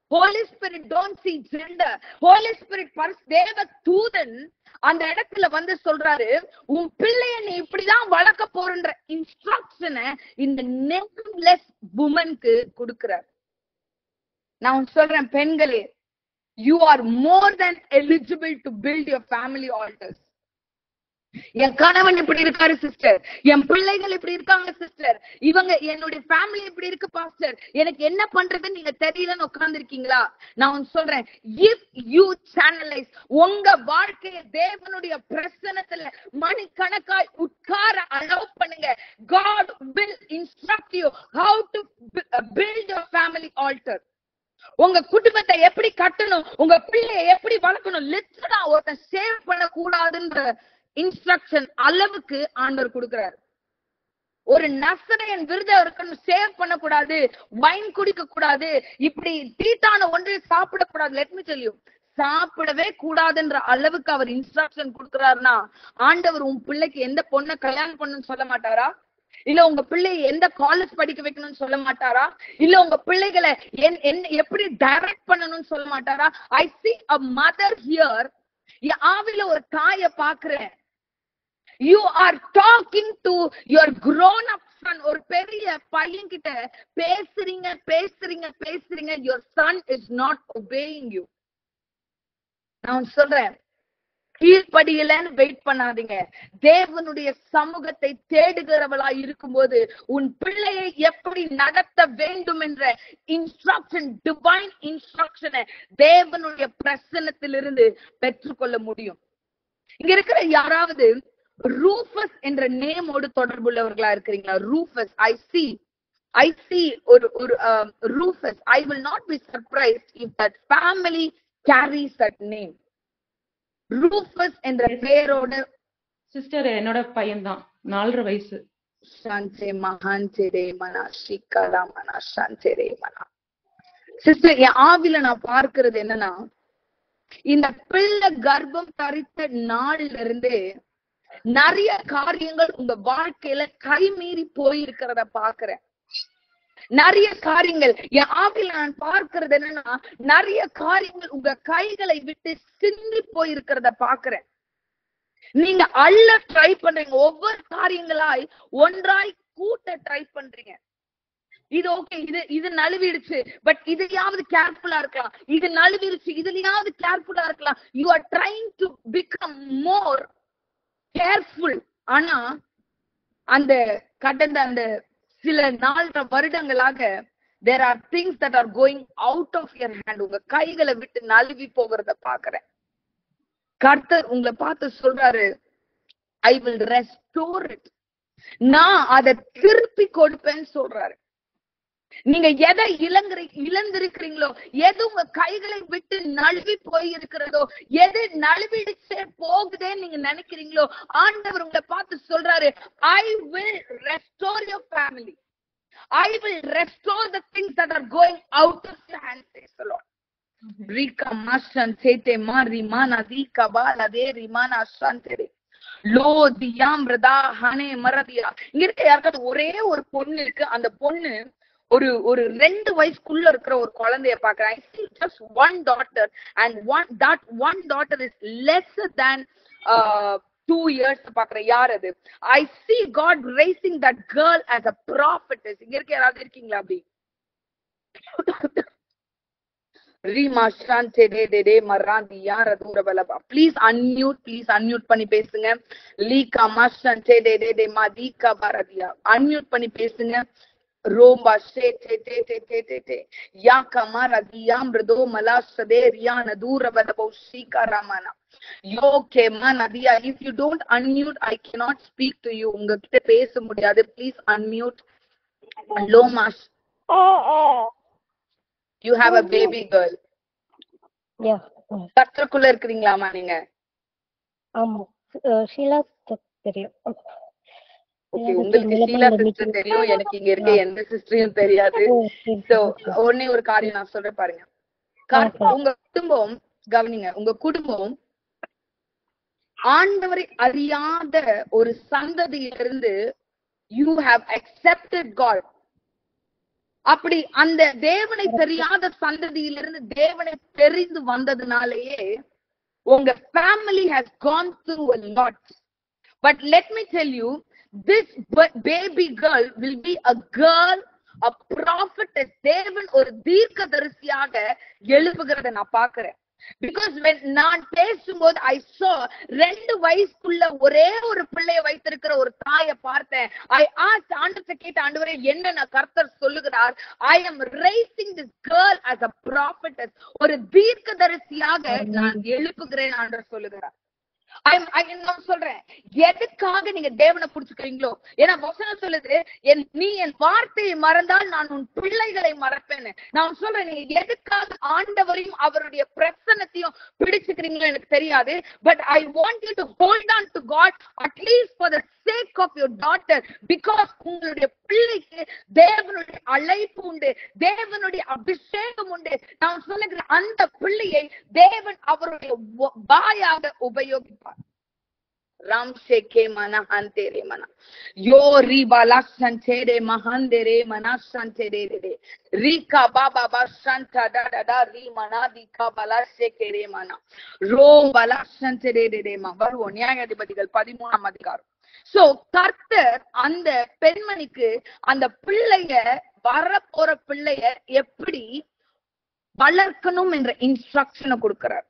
Holy Spirit don't see gender Holy Spirit பரிசு தேவ தூதன் அந்த இடத்துல வந்து சொல்றாரு உன் பிள்ளைய நீ இப்படிதான் வளர்க்க போறன்ற இன்ஸ்ட்ரக்ஷனை இந்த நேம்லெஸ் உமனுக்கு கொடுக்கிறார் நான் சொல்றேன் பெண்களே you are more than eligible to build your family altars என் கணவன் இப்படி இருக்காரு சிஸ்டர் என் பிள்ளைகள் இப்படி இருக்காங்க சிஸ்டர் இவங்க என்னுடைய ஃபேமிலி இப்படி இருக்கு பாஸ்டர் எனக்கு என்ன பண்றதுன்னு நீங்க தெரியலன்னு உட்கார்ந்து இருக்கீங்களா நான் ஒண்ணு சொல்றேன் இஃப் யூ சேனலைஸ் உங்க வாழ்க்கைய தேவனுடைய பிரசனத்துல மணிக்கணக்காய் உட்கார அலோவ் பண்ணுங்க God will instruct you how to bu- uh, build your family altar உங்க குடும்பத்தை எப்படி கட்டணும் உங்க பிள்ளைய எப்படி வளர்க்கணும் லிட்டரா ஒருத்தன் சேவ் பண்ண கூடாதுன்ற இன்ஸ்ட்ரக்ஷன் அளவுக்கு ஆண்டவர் கொடுக்கிறார் ஒரு நசரையன் விருதம் இருக்கணும் சேவ் பண்ணக்கூடாது வைன் குடிக்க கூடாது இப்படி தீட்டான ஒன்றை சாப்பிடக்கூடாது லெட் மீ tell you சாப்பிடவே கூடாதுன்ற அளவுக்கு அவர் இன்ஸ்ட்ரக்ஷன் கொடுக்கிறாருன்னா ஆண்டவர் உன் பிள்ளைக்கு எந்த பொண்ணை கல்யாணம் பண்ணணும்னு சொல்ல மாட்டாரா இல்ல உங்க பிள்ளைய எந்த காலேஜ் படிக்க வைக்கணும்னு சொல்ல மாட்டாரா இல்ல உங்க பிள்ளைகளை என்- என்ன எப்படி டைரக்ட் பண்ணணும்னு சொல்ல மாட்டாரா ஐ see a mother here என் ஆவில ஒரு தாய பாக்குறேன் you are talking to your grown up son ஒரு பெரிய பையன் கிட்ட பேசுறீங்க பேசுறீங்க பேசுறீங்க your son is not obeying you நான் சொல்றேன் கீழ்ப்படியலன்னு வெயிட் பண்ணாதீங்க தேவனுடைய சமூகத்தை தேடுகிறவளா இருக்கும்போது உன் பிள்ளையை எப்படி நடத்த வேண்டும் என்ற இன்ஸ்ட்ரக்ஷன் டிவைன் இன்ஸ்ட்ரக்ஷனை தேவனுடைய பிரசனத்திலிருந்து பெற்றுக்கொள்ள முடியும் இங்க இருக்கிற யாராவது ரூஃபஸ் என்ற நேமோடு தொடர்புள்ளவர்களா இருக்கிறீங்களா Rufus I see I see ஒரு ஒரு Rufus I will not be surprise if that family carries that name Rufus என்ற பெயரோட சிஸ்டர் என்னோட பையன்தான் நாலரை வயசு சாந்தே மகாந்தே ரே மனா ஸ்ரீகலா மனா சாந்தே ரே மனா சிஸ்டர் என் ஆவில நான் பார்க்கிறது என்னன்னா இந்த பிள்ளை கர்ப்பம் தரித்த நாள்ல இருந்தே நிறைய காரியங்கள் உங்க வாழ்க்கையில கைமீறி போயிருக்கிறத பாக்குறேன் நிறைய காரியங்கள் என் ஆவில நான் பார்க்கிறது என்னன்னா நிறைய காரியங்கள் உங்க கைகளை விட்டு சிந்தி போயிருக்கிறத பாக்குறேன் நீங்க அள்ள ட்ரை பண்றீங்க ஒவ்வொரு காரியங்களாய் ஒன்றாய் கூட்ட ட்ரை பண்றீங்க இது ஓகே இது இது நழுவிடுச்சு பட் இதுலயாவது கேர்ஃபுல்லா இருக்கலாம் இது நழுவிடுச்சு இதுலயாவது கேர்ஃபுல்லா இருக்கலாம் you are trying to become more careful ஆனா அந்த கடந்த அந்த சில நாள் வருடங்களாக there are things that are going out of your hand உங்க கைகளை விட்டு நழுவி போகிறத பாக்குறேன் கர்த்தர் உங்களை பார்த்து சொல்றாரு ஐ வில் ரெஸ்டோர் இட் நான் அதை திருப்பி கொடுப்பேன்னு சொல்றாரு நீங்க எதை இழங்குறீ இழந்திருக்கிறீங்களோ எது உங்க கைகளை விட்டு நழுவி போயிருக்கிறதோ எது நழுவிடுச்சே போகுதேன்னு நீங்க நினைக்கிறீங்களோ ஆண்டவர் உங்களை பார்த்து சொல்றாரு I will restore your family I will restore the things that are going out of your hand says the Lord Rika mashan tete ma rimana dika bala de rimana shantere லோ தியாம் ரதா ஹனே மரதியா இங்க இருக்க யாருக்காவது ஒரே ஒரு பொண்ணு இருக்கு அந்த பொண்ணு ஒரு ஒரு ரெண்டு வயசுக்குள்ள இருக்கிற ஒரு குழந்தைய பாக்குறேன் I see just one daughter and one that one daughter is lesser than uh, two years பாக்குறேன் யார் அது ஐ see God raising that girl as a prophetess இங்க இருக்க யாராவது இருக்கீங்களா அப்படி ரீமா சாந்தே டே டே டே மராந்தி யார் அதூர பலபா ப்ளீஸ் அன்மியூட் ப்ளீஸ் அன்மியூட் பண்ணி பேசுங்க லீகா மாஷாந்தே டே டே டே மா தீகா பாரதியா அன்மியூட் பண்ணி பேசுங்க ரோம்பா ஷே டே டே டே டே டே டே யா கமாரா தியா மிருதோ மலா சதே ரியா நதூர பலபோ ஷீகா ராமானா யோ கே மா நதியா if you don't unmute I cannot speak to you உங்ககிட்ட பேச முடியாது ப்ளீஸ் அன்மியூட் லோ மாஷ் you have a baby girl Yeah. yeah. கர்த்தருக்குள்ள இருக்கிறீங்களாமா நீங்க ஆமா அஹ் ஷீலா sister தெரியும் ஓகே உங்களுக்கு ஷீலா சிஸ்டர் தெரியும் எனக்கு இங்க இருக்க எந்த சிஸ்டரையும் தெரியாது சோ ஒன்னே ஒரு காரியம் நான் சொல்றேன் பாருங்க கர்த்த- Okay. உங்க குடும்பம் கவனிங்க உங்க குடும்பம் ஆண்டவரை அறியாத ஒரு சந்ததியிலிருந்து யூ ஹாவ் அக்செப்டட் காட் அப்படி அந்த தேவனை தெரியாத சந்ததியிலிருந்து தேவனை தெரிந்து வந்ததுனாலேயே உங்க family has gone through a lot but let me tell you this b- baby girl will be a girl a prophetess தேவன் ஒரு தீர்க்கதரிசியாக எழுப்புகிறத நான் பாக்குறேன் பிகாஸ் when நான் பேசும்போது ஐ saw ரெண்டு வயசுக்குள்ள ஒரே ஒரு பிள்ளைய வைத்திருக்கிற ஒரு தாயை பார்த்தேன் ஐ ஆஸ்ட் ஆண்டத்தை கேட்ட ஆண்டவரே என்ன நான் கர்த்தர் சொல்லுகிறார் ஐ am raising this girl as a prophetess ஒரு தீர்க்கதரிசியாக நான் எழுப்புகிறேன் ஆண்டவர் சொல்லுகிறார் I'm- I- நான் சொல்றேன் எதுக்காக நீங்க தேவனை புடிச்சுக்கிறீங்களோ ஏன்னா வசனம் சொல்லுது என் நீ என் வார்த்தையை மறந்தால் நான் உன் பிள்ளைகளை மறப்பேன்னு நான் சொல்றேன் நீங்க எதுக்காக ஆண்டவரையும் அவருடைய பிரசன்னத்தையும் பிடிச்சுக்கிறீங்களோ எனக்கு தெரியாது but I want you to hold on to God at least for the sake of your daughter because உங்களுடைய பிள்ளைக்கு தேவனுடைய அழைப்பு உண்டு தேவனுடைய அபிஷேகம் உண்டு நான் சொல்லுகிறேன் அந்த பிள்ளையை தேவன் அவருடைய வ- வாயாக உபயோகிப்பார் ராம் ஷேகே மன ஹந்தேரே மன யோ ரி பாலா சந்தேரே மஹந்தேரே மனா சந்தேரே ரே ரீகா பாபா பா சந்தா டா டா டா ரீ மனா தீகா பாலா ஷேகே ரே மனா ரோ பாலா சந்தேரே ரே ரே மா வருவோம் நியாயாதிபதிகள் பதிமூணாம் அதிகாரம் சோ கர்த்தர் அந்த பெண்மணிக்கு அந்த பிள்ளைய வரப்போற பிள்ளைய எப்படி வளர்க்கணும் என்ற இன்ஸ்ட்ரக்ஷனை கொடுக்கிறார்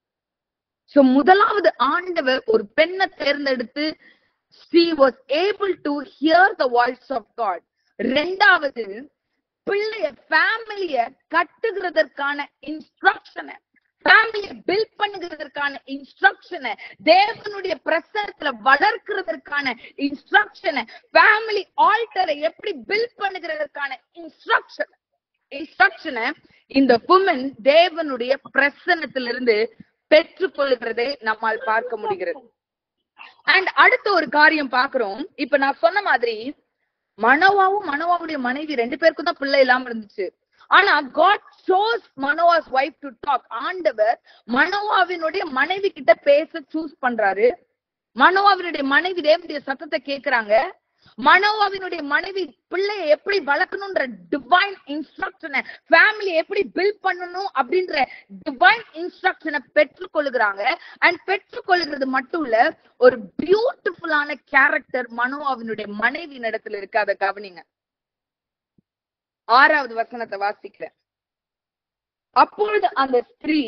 சோ முதலாவது ஆண்டவர் ஒரு பெண்ணை தேர்ந்தெடுத்து she was able to hear the voice of God ரெண்டாவது பிள்ளைய ஃபேமிலிய கட்டுகிறதற்கான இன்ஸ்ட்ரக்ஷனை ஃபேமிலிய பில்ட் பண்ணுகிறதற்கான இன்ஸ்ட்ரக்ஷனை தேவனுடைய பிரசனத்துல வளர்க்கிறதற்கான இன்ஸ்ட்ரக்ஷனை ஃபேமிலி ஆல்டரை எப்படி பில்ட் பண்ணுகிறதற்கான இன்ஸ்ட்ரக்ஷன் இன்ஸ்ட்ரக்ஷனை இந்த woman தேவனுடைய பிரசன்னத்திலிருந்து பெற்றுக்கொள்கிறதை நம்மால் பார்க்க முடிகிறது அண்ட் அடுத்த ஒரு காரியம் பாக்குறோம் இப்ப நான் சொன்ன மாதிரி மனோவாவும் மனோவாவுடைய மனைவி ரெண்டு பேருக்கும் தான் பிள்ளை இல்லாம இருந்துச்சு ஆனா God chose Manoah's wife to talk ஆண்டவர் மனோவாவினுடைய மனைவி கிட்ட பேச சூஸ் பண்றாரு மனோவாவினுடைய மனைவி தேவனுடைய சத்தத்தை கேக்குறாங்க மனோவாவினுடைய மனைவி பிள்ளைய எப்படி வளர்க்கணும்ன்ற டிவைன் இன்ஸ்ட்ரக்ஷனை ஃபேமிலி எப்படி பில்ட் பண்ணணும் அப்படின்ற டிவைன் இன்ஸ்ட்ரக்ஷனை பெற்றுக்கொள்ளுகிறாங்க அண்ட் பெற்றுக்கொள்ளுகிறது மட்டும் இல்ல ஒரு பியூட்டிஃபுல்லான கேரக்டர் மனோவாவினுடைய மனைவியின் இடத்துல இருக்கு அதை கவனிங்க ஆறாவது வசனத்தை வாசிக்கிறேன் அப்பொழுது அந்த ஸ்திரீ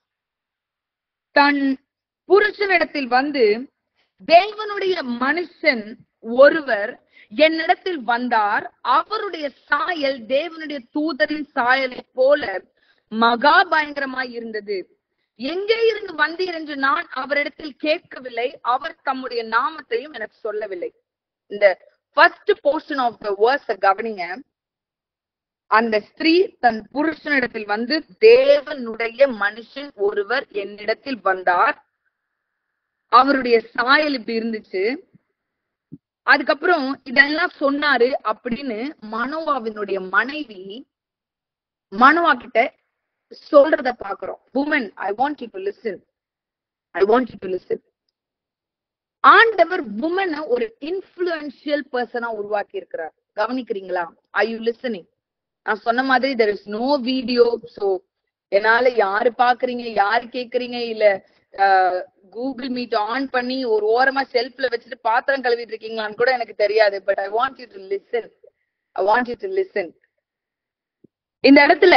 தன் புருஷனிடத்தில் வந்து தேவனுடைய மனுஷன் ஒருவர் என்னிடத்தில் வந்தார் அவருடைய சாயல் தேவனுடைய தூதரின் சாயலை போல மகா பயங்கரமாய் இருந்தது எங்கே இருந்து வந்தீர் என்று நான் அவரிடத்தில் கேட்கவில்லை அவர் தம்முடைய நாமத்தையும் எனக்கு சொல்லவில்லை இந்த first portion of the verse கவனிங்க அந்த ஸ்திரீ தன் புருஷனிடத்தில் வந்து தேவனுடைய மனுஷன் ஒருவர் என்னிடத்தில் வந்தார் அவருடைய சாயல் இப்படி இருந்துச்சு அதுக்கப்புறம் இதெல்லாம் சொன்னாரு அப்படின்னு மனோவாவினுடைய மனைவி மனோவா கிட்ட சொல்றத பாக்குறோம் woman I want you to listen I want you to listen ஆண்டவர் உமனை ஒரு இன்ஃபுளுன்ஷியல் பர்சனா உருவாக்கி இருக்கிறார் கவனிக்கிறீங்களா ஐ யூ லிசனிங் நான் சொன்ன மாதிரி there is no video so என்னால யாரு பாக்குறீங்க யாரு கேக்குறீங்க இல்ல கூகுள் மீட் ஆன் பண்ணி ஒரு ஓரமா செல்ஃப்ல வச்சுட்டு பாத்திரம் கழுவிட்டு இருக்கீங்களான்னு கூட எனக்கு தெரியாது but I want you to listen I want you to listen இந்த இடத்துல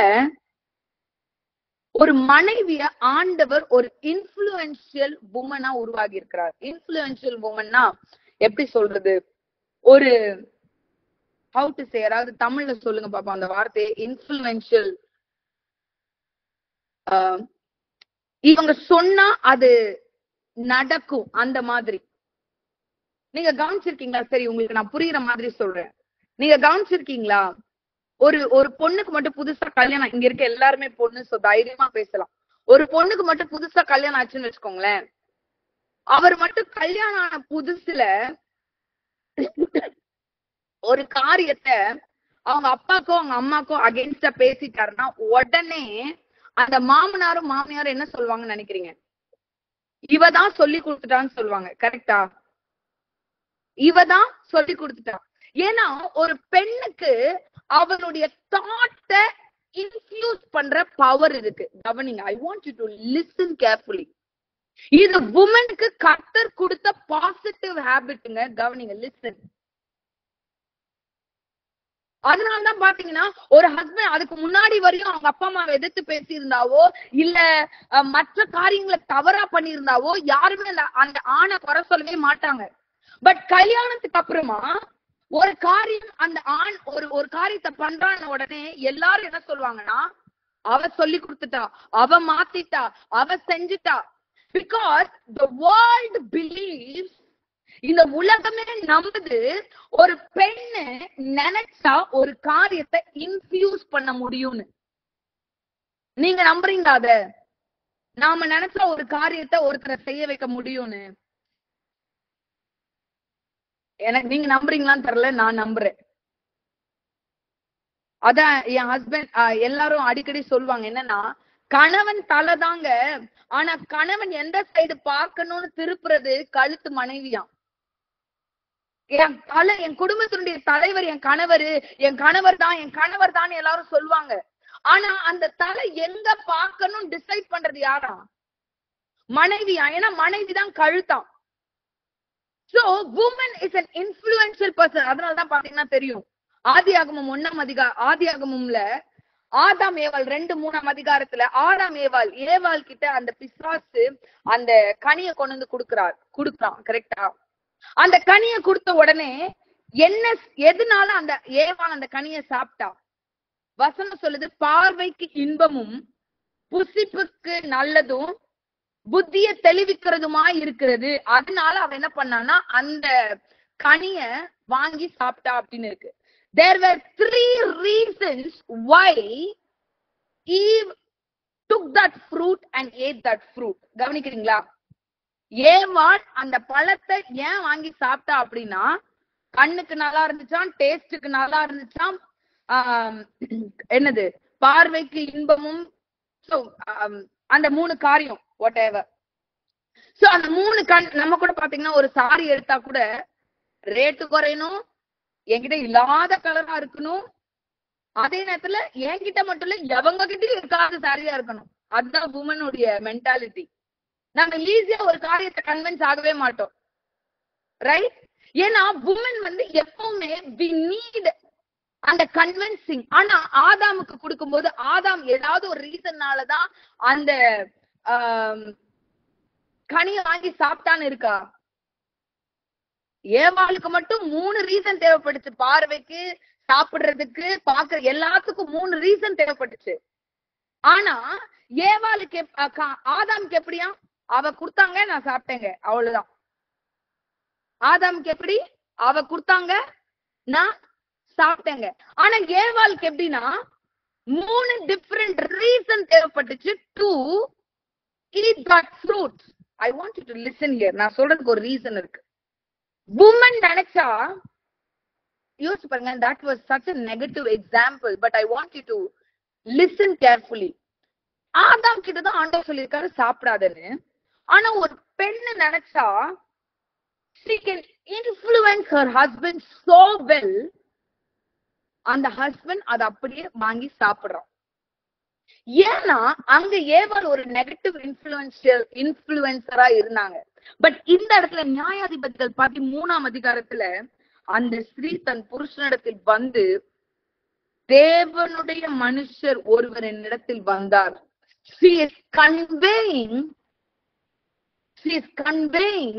ஒரு மனைவிய ஆண்டவர் ஒரு இன்ஃபுளுன்ஷியல் உமனா உருவாகி இருக்கிறார் இன்ஃபுளுன்ஷியல் உமன்னா எப்படி சொல்றது ஒரு ஹவு டு சே யாராவது தமிழ்ல சொல்லுங்க பாப்போம் அந்த வார்த்தையை இன்ஃபுளுன்ஷியல் இவங்க சொன்னா அது நடக்கும் அந்த மாதிரி நீங்க கவனிச்சிருக்கீங்களா சரி உங்களுக்கு நான் புரியுற மாதிரி சொல்றேன் நீங்க கவனிச்சிருக்கீங்களா ஒரு ஒரு பொண்ணுக்கு மட்டும் புதுசா கல்யாணம் இங்க இருக்க எல்லாருமே பொண்ணு சோ தைரியமா பேசலாம் ஒரு பொண்ணுக்கு மட்டும் புதுசா கல்யாணம் ஆச்சுன்னு வச்சுக்கோங்களேன் அவர் மட்டும் கல்யாணம் ஆன புதுசுல ஒரு காரியத்தை அவங்க அப்பாக்கோ அவங்க அம்மாக்கோ அகேன்ஸ்டா பேசிட்டாருன்னா உடனே அந்த மாமனாரும் மாமியாரும் என்ன சொல்லுவாங்கன்னு நினைக்கிறீங்க இவ தான் சொல்லி கொடுத்துட்டான்னு சொல்லுவாங்க கரெக்டா இவ தான் சொல்லி கொடுத்துட்டா ஏன்னா ஒரு பெண்ணுக்கு அவளுடைய தாட்ட இன்ஃபியூஸ் பண்ற பவர் இருக்கு கவனிங்க I want you to listen carefully இது உமனுக்கு கர்த்தர் கொடுத்த பாசிட்டிவ் ஹேபிட்டுங்க கவனிங்க லிசன் அதனாலதான் பாத்தீங்கன்னா ஒரு ஹஸ்பண்ட் அதுக்கு முன்னாடி வரையும் அவங்க அப்பா அம்மாவை எதிர்த்து பேசியிருந்தாவோ இல்ல அஹ், மற்ற காரியங்களை தவறா பண்ணியிருந்தாவோ யாருமே அந்த அந்த ஆணை குறை சொல்லவே மாட்டாங்க பட் கல்யாணத்துக்கு அப்புறமா ஒரு காரியம் அந்த ஆண் ஒரு ஒரு காரியத்தை பண்றான உடனே எல்லாரும் என்ன சொல்லுவாங்கன்னா அவ சொல்லி கொடுத்துட்டா அவ மாத்திட்டா அவ செஞ்சுட்டா பிகாஸ் த வேர்ல்ட் பிலீவ்ஸ் இந்த உலகமே நம்புது ஒரு பெண்ணு நினைச்சா ஒரு காரியத்தை இன்ஃபியூஸ் பண்ண முடியும்னு நீங்க நம்புறீங்களா அத நாம நினைச்சா ஒரு காரியத்தை ஒருத்தரை செய்ய வைக்க முடியும்னு எனக்கு நீங்க நம்புறீங்களான்னு தெரியல நான் நம்புறேன் அதான் என் ஹஸ்பண்ட் எல்லாரும் அடிக்கடி சொல்லுவாங்க என்னன்னா கணவன் தலைதாங்க ஆனா கணவன் எந்த சைடு பார்க்கணும்னு திருப்புறது கழுத்து மனைவியாம் என் தலை என் குடும்பத்தினுடைய தலைவர் என் கணவர் என் கணவர் தான் என் கணவர் தான் எல்லாரும் சொல்லுவாங்க ஆனா அந்த தலை எங்க பார்க்கணும் டிசைட் பண்றது யாரா மனைவியா ஏன்னா மனைவி தான் கழுத்தாம் so woman is an influential person அதனால தான் பாத்தீங்கன்னா தெரியும் ஆதி ஆகமம் ஒண்ணாம் அதிகா ஆதி ஆகமம்ல ஆதாம் ஏவாள் ரெண்டு மூணாம் அதிகாரத்துல ஆறாம் ஏவாள் ஏவாள் கிட்ட அந்த பிசாசு அந்த கனியை கொண்டு வந்து கொடுக்கிறார் கொடுக்குறான் கரெக்டா அந்த கனியை கொடுத்த உடனே என்ன எதனால அந்த ஏவாள் அந்த கனியை சாப்பிட்டா வசனம் சொல்லுது பார்வைக்கு இன்பமும் புசிப்புக்கு நல்லதும் புத்திய தெளிவிக்கிறதுமா இருக்கிறது அதனால அவ என்ன பண்ணான்னா அந்த கனிய வாங்கி சாப்பிட்டா அப்படின்னு இருக்கு there were three reasons why eve took that fruit and ate that fruit கவனிக்கிறீங்களா ஏவாள் அந்த பழத்தை ஏன் வாங்கி சாப்பிட்டா அப்படின்னா கண்ணுக்கு நல்லா இருந்துச்சாம் டேஸ்டுக்கு நல்லா இருந்துச்சாம் ஆம், என்னது பார்வைக்கு இன்பமும் so, ஆம், அந்த மூணு காரியம் வாட் எவர் சோ அந்த மூணு கண் நம்ம கூட பாத்தீங்கன்னா ஒரு சாரி எடுத்தா கூட ரேட்டு குறையணும் என்கிட்ட இல்லாத கலரா இருக்கணும் அதே நேரத்துல என்கிட்ட மட்டும் இல்ல எவங்க கிட்டயும் இருக்காத சாரியா இருக்கணும் அதுதான் உமனுடைய மென்டாலிட்டி நாங்க ஈஸியா ஒரு காரியத்தை கன்வின்ஸ் ஆகவே மாட்டோம் ரைட் ஏன்னா உமன் வந்து எப்பவுமே வி நீட் அந்த கன்வின்சிங் ஆனா ஆதாமுக்கு கொடுக்கும்போது ஆதாம் ஏதாவது ஒரு ரீசன்னாலதான் அந்த ஆம், கனியை வாங்கி சாப்பிட்டான்னு இருக்கா ஏவாளுக்கு மட்டும் மூணு ரீசன் தேவைப்பட்டுச்சு பார்வைக்கு சாப்பிடுறதுக்கு பாக்குற எல்லாத்துக்கும் மூணு ரீசன் தேவைப்பட்டுச்சு ஆனா ஏவாளுக்கு எப்- அ, கா- ஆதாமுக்கு எப்படியா அவ கொடுத்தாங்க நான் சாப்பிட்டேங்க அவ்வளவுதான் ஆதாமுக்கு எப்படி அவ கொடுத்தாங்க நான் சாப்பிட்டேங்க ஆனா ஏவாளுக்கு எப்படின்னா மூணு டிஃபரெண்ட் ரீசன் தேவைப்பட்டுச்சு to eat that fruit I want to listen hear நான் சொல்றதுக்கு ஒரு ரீசன் இருக்கு உமன் நினைச்சா யோசிச்சு பாருங்க that was such a negative example but I want you to listen carefully Adam கிட்ட தான் ஆண்டவர் சொல்லியிருக்காரு சாப்பிடாதன்னு ஆனா ஒரு பெண்ணு நினைச்சா she can influence her husband so well அந்த ஹஸ்பண்ட் அதை அப்படியே வாங்கி சாப்பிடுறான் ஏன்னா அங்க ஏவாள் ஒரு நெகட்டிவ் இன்ஃபுளுன்ஷியல் இன்ஃபுளுசரா இருந்தாங்க பட் இந்த இடத்துல நியாயாதிபதிகள் பதிமூணாம் அதிகாரத்துல அந்த ஸ்திரீ தன் புருஷனிடத்தில் வந்து தேவனுடைய மனுஷர் ஒருவர் என்னிடத்தில் வந்தார் she is conveying she is conveying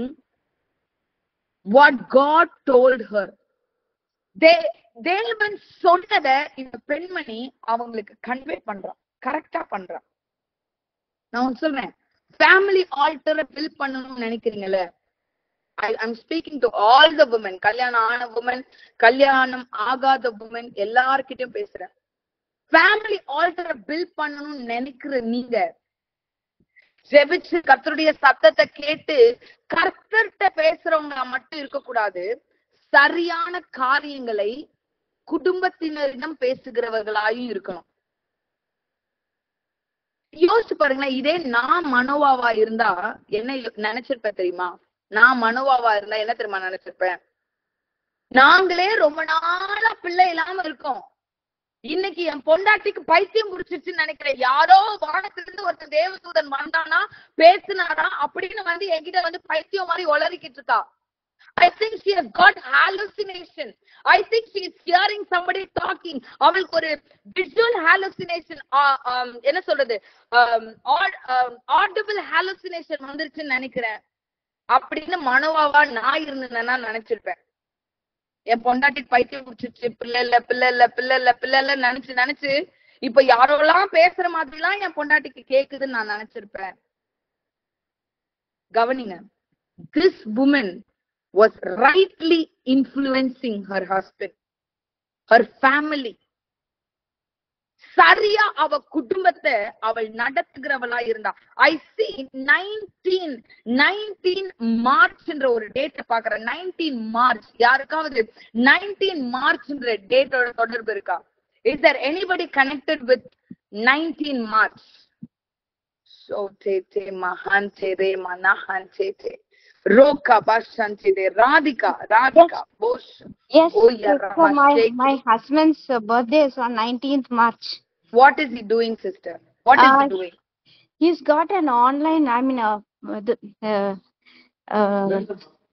what God told her தே தேவன் சொன்னத இந்த பெண்மணி அவங்களுக்கு கன்வே பண்றான் கரெக்டா பண்றான் நான் ஒண்ணு சொல்றேன் ஃபேமிலி ஆல்டரை பில் பண்ணணும்னு நினைக்கிறீங்கல்ல I I'm speaking to all the women கல்யாணம் ஆன உமன் கல்யாணம் ஆகாத உமன் எல்லார்கிட்டயும் பேசுறேன் ஃபேமிலி ஆல்டரை பில் பண்ணணும்னு நினைக்கிற நீங்க ஜெபிச்சு கர்த்தருடைய சத்தத்தை கேட்டு கர்த்தர்கிட்ட பேசுறவங்க மட்டும் இருக்கக்கூடாது சரியான காரியங்களை குடும்பத்தினரிடம் பேசுகிறவர்களாயும் இருக்கணும் யோசிச்சு பாருங்களேன் இதே நான் மனோவாவா இருந்தா என்ன யோ- நினைச்சிருப்பேன் தெரியுமா நான் மனோவாவா இருந்தா என்ன தெரியுமா நினைச்சிருப்பேன் நாங்களே ரொம்ப நாளா பிள்ளை இல்லாம இருக்கோம் இன்னைக்கு என் பொண்டாட்டிக்கு பைத்தியம் முடிச்சிருச்சுன்னு நினைக்கிறேன் யாரோ வானத்திலிருந்து ஒருத்தன் தேவதூதன் வந்தானா பேசினாரா அப்படின்னு வந்து என்கிட்ட வந்து பைத்தியம் மாதிரி உளறிக்கிட்டு இருக்கா I think she has got hallucination. I think she is hearing somebody talking. அவளுக்கு ஒரு visual hallucination. ஆ- ஆம், என்ன சொல்றது ஆடிபிள் hallucination வந்துருச்சுன்னு நினைக்கிறேன் அப்படின்னு மனோவாவா நான் இருந்தேன்னா நினைச்சிருப்பேன் என் பொண்டாட்டி பைத்தியம் முடிச்சிருச்சு பிள்ளை இல்ல பிள்ளை இல்ல பிள்ளை இல்ல பிள்ளை இல்ல நினைச்சு நினைச்சு இப்ப யாரோலாம் பேசுற மாதிரிலாம் என் பொண்டாட்டிக்கு கேக்குதுன்னு நான் நினைச்சிருப்பேன் கவனிங்க this woman was rightly influencing her husband her family சரியா அவ குடும்பத்தை அவள் நடத்துகிறவளா இருந்தா ஐ சி நைன்டீன் நைன்டீன் மார்ச்ன்ற ஒரு டேட்டை பாக்குறேன் நைன்டீன் மார்ச் யாருக்காவது நைன்டீன் மார்ச்ன்ற டேட்டோட தொடர்பு இருக்கா is there anybody connected with nineteen March So te te mahante re manahante te. Roka bashante de Radhika, Radhika, Bosh. Yes, Oh, yeah, it's, uh, my Ramashek. my husband's uh, birthday is on 19th March. What is he doing, sister? What is he Uh, doing? He's got an online. I mean, uh, uh, the, uh, uh,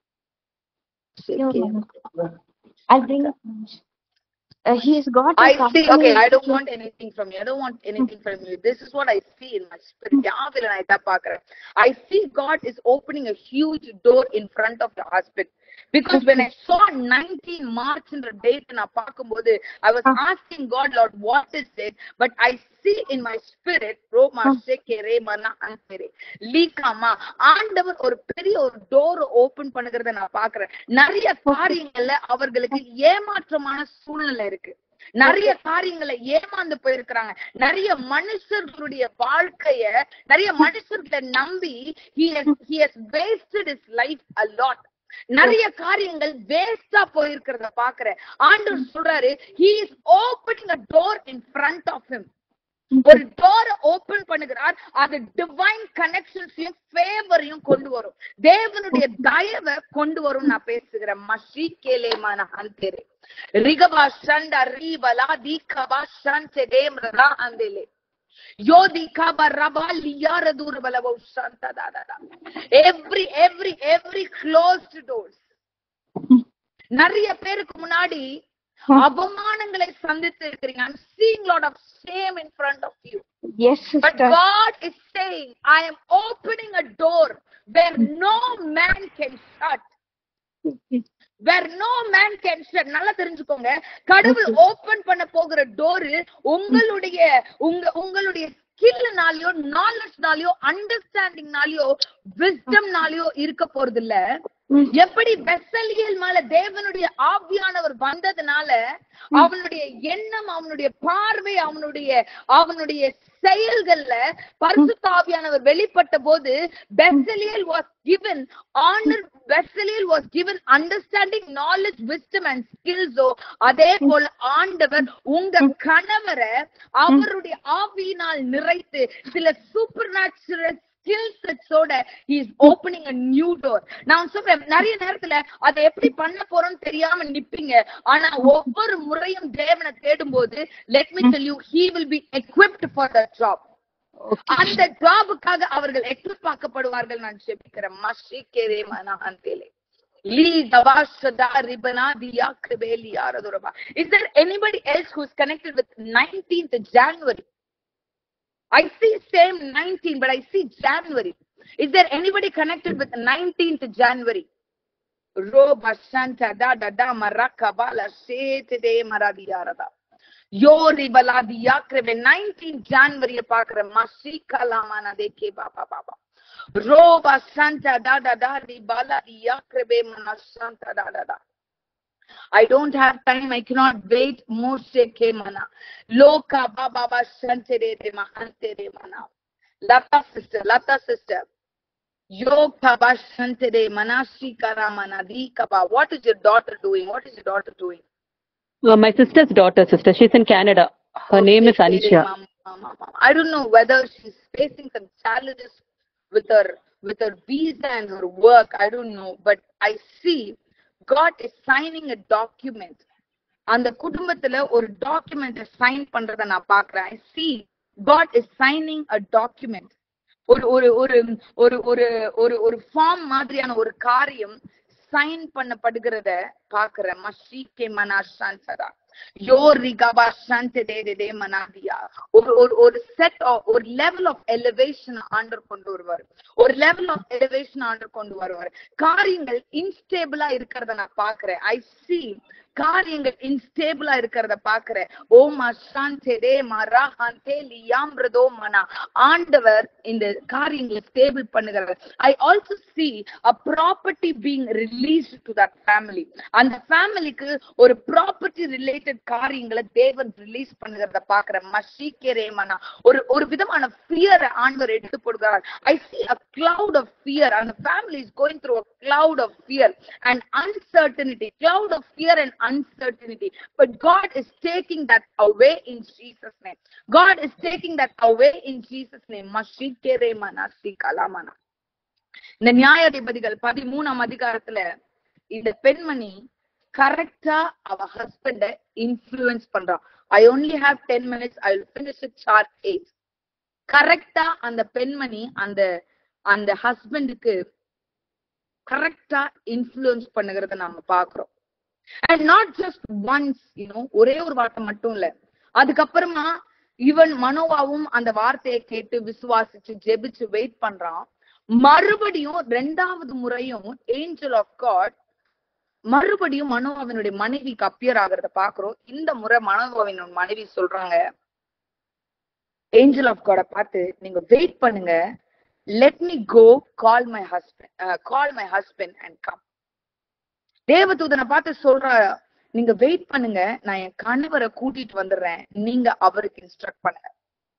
I'll bring. it. Uh, he's got. a I see. Okay, company- I don't want anything from you. I don't want anything from you. This is what I see in my spirit. யாவில நான் இதை பார்க்கிறேன். I see God is opening a huge door in front of the husband. Because when I saw 19 March in the date நான் பார்க்கும்போது I was asking God, Lord, what is it? But I see in my spirit, ரோமா ஷெக்கெரே மனா அன்பெரே லீகாமா ஆண்டவர் ஒரு பெரிய ஒரு door open பண்ணுகிறத நான் பார்க்கிறேன் நிறைய காரியங்கள்ல அவர்களுக்கு ஏமாற்றமான சூழ்நிலை இருக்கு நிறைய காரியங்களை ஏமாந்து போயிருக்கிறாங்க நிறைய மனுஷர்களுடைய வாழ்க்கைய நிறைய மனுஷர்களை நம்பி he has he has wasted his life a lot நிறைய காரியங்கள் வேஸ்டா போயிருக்கிறத பாக்குறேன் ஆண்டவர் சொல்றாரு he is opening a door in front of him ஒரு டோர் ஓபன் பண்ணுகிறார் அது டிவைன் கனெக்ஷன்ஸையும் ஃபேவரையும் கொண்டு வரும் தேவனுடைய தயவை கொண்டு வரும் நான் பேசுகிறேன் மஷி கேலேமான அந்தேரே ரிகபா ஷண்ட ரீபலா தீகபா ஷண்டே தேம்ரா அந்தேலே யோதி கப ரபா லியார தூர பலவோ ஷந்த தாதா every every every closed doors நிறைய பேருக்கு முன்னாடி அவமானங்களை சந்தித்து இருக்கிறீங்க I'm seeing lot of shame in front of you Yes, but sister. God is saying I am opening a door where no man can shut where no man can shut நல்லா தெரிஞ்சுக்கோங்க கடவுள் open பண்ண போகிற door உங்களுடைய உங்க உங்களுடைய ஸ்கில்னாலயோ நாலேஜ்னாலயோ அண்டர்ஸ்டாண்டிங்னாலயோ விஸ்டம்னாலயோ இருக்க போறது இல்ல எப்படி பெசலியல் மேல தேவனுடைய ஆவியானவர் வந்ததுனால அவனுடைய எண்ணம் அவனுடைய பார்வை அவனுடைய அவனுடைய செயல்கள்ல பரிசுத்த ஆவியானவர் வெளிப்பட்ட போது பெசலியல் வாஸ் given honor பெசலியல் was given understanding knowledge wisdom and skills ஓ அதே போல ஆண்டவர் உங்க கணவரை அவருடைய ஆவியினால் நிறைத்து சில சூப்பர் நேச்சுரல் ஸ்கில் செட்ஸோட he is opening a new door நான் சொல்றேன் நிறைய நேரத்துல அதை எப்படி பண்ண போறோம்னு தெரியாம நிப்பீங்க ஆனா ஒவ்வொரு முறையும் தேவனை தேடும்போது let me tell you he will be equipped for that job அந்த ஜாபுக்காக அவர்கள் எக்யூப் ஆக்கப்படுவார்கள் நான் ஜெபிக்கிறேன் மஷி கேரே மனஹந்தேலே லீ தவாஷதா ரிபனா தியா கிருபேலி யாரதுரபா is there anybody else who is connected with 19th January I see same 19 but I see January is there anybody connected with 19th January Roba Shanta da da da maraka bala shete de maradiyarada யோரி பலாதி யாக்கிரவே nineteen ஜான்வரிய பாக்குற மசி கலாமான தேக்கே பாபா பாபா ரோபா சண்டா டாடா டாடி பலாதி யாக்கிரவே மன சண்டா டாடா டா I don't have time. I cannot wait. Moshe ke mana. Loka baba ba shante re re mahante re mana. Lata sister, Lata sister. Yoka ba shante re manashi kara mana di kaba. What is your daughter doing? What is your daughter doing? Uh, my sister's daughter, sister. She's in Canada. Her name is Okay, Anisha. ma'am, ma'am, ma'am. I don't know whether she's facing some challenges with her with her visa and her work. I don't know, but I see God is signing a document. அந்த குடும்பத்துல ஒரு document sign பண்றத நான் பாக்குறேன் I see God is signing a document ஒரு ஒரு ஒரு ஒரு ஒரு ஒரு ஒரு ஃபார்ம் மாதிரியான ஒரு காரியம் சைன் பண்ணப்படுகிறத பாக்குறேன் மஷீகே மனாஷான்சதா யோரிகபா சாந்தே டே டே மனாதியா ஒரு ஒரு ஒரு செட் ஒரு லெவல் ஆஃப் எலிவேஷன் ஆண்டர் கொண்டு வருவார் ஒரு லெவல் ஆஃப் எலிவேஷன் ஆண்டர் கொண்டு வருவார் காரியங்கள் இன்ஸ்டேபிளா இருக்கிறத நான் பாக்குறேன் ஐ see காரியங்கள் இன்ஸ்டேபிளா இருக்கிறத பாக்குறேன் ஓ மஷாந்தே டே மராஹாந்தே லியாம்ரதோ மனா ஆண்டவர் இந்த காரியங்களை ஸ்டேபிள் பண்ணுகிறார் I also see a property being released to that family அந்த ஃபேமிலிக்கு ஒரு ப்ராப்பர்ட்டி ரிலேட்டட் காரியங்களை தேவன் ரிலீஸ் பண்ணுகிறத பாக்குறேன் மஷீக்கே மனா ஒரு ஒரு விதமான ஃபியர் ஆண்டவர் எடுத்து போடுகிறார் ஐ see a cloud of fear and the family is going through a cloud of fear and uncertainty cloud of fear and uncertainty but god is taking that away in jesus name god is taking that away in jesus name மஷீக்கே மனா கலாமனா இந்த நியாயாதிபதிகள் பதிமூணாம் அதிகாரத்துல இந்த பெண்மணி கரெக்டா அவ ஹஸ்பண்ட influence பண்றான் I only have ten minutes I will finish it short eight கரெக்டா அந்த பெண்மணி அந்த அந்த ஹஸ்பண்டுக்கு கரெக்டா இன்ஃபுளுன்ஸ் பண்ணுகிறத நாம பாக்குறோம் and not just once you know ஒரே ஒரு வார்த்தை மட்டும் இல்ல அதுக்கப்புறமா இவன் மனோவாவும் அந்த வார்த்தையை கேட்டு விசுவாசிச்சு ஜெபிச்சு வெயிட் பண்றான் மறுபடியும் ரெண்டாவது முறையும் ஏஞ்சல் ஆஃப் காட் மறுபடியும் மனோவாவினுடைய மனைவிக்கு அப்பியர் ஆகிறத பாக்குறோம் இந்த முறை மனோவாவின் மனைவி சொல்றாங்க ஏஞ்சல் ஆஃப் காட பார்த்து நீங்க வெயிட் பண்ணுங்க let me go call my husband call my husband and come தேவதூதனை பார்த்து சொல்ற நீங்க வெயிட் பண்ணுங்க நான் என் கணவரை கூட்டிட்டு வந்துடுறேன் நீங்க அவருக்கு இன்ஸ்ட்ரக்ட் பண்ணுங்க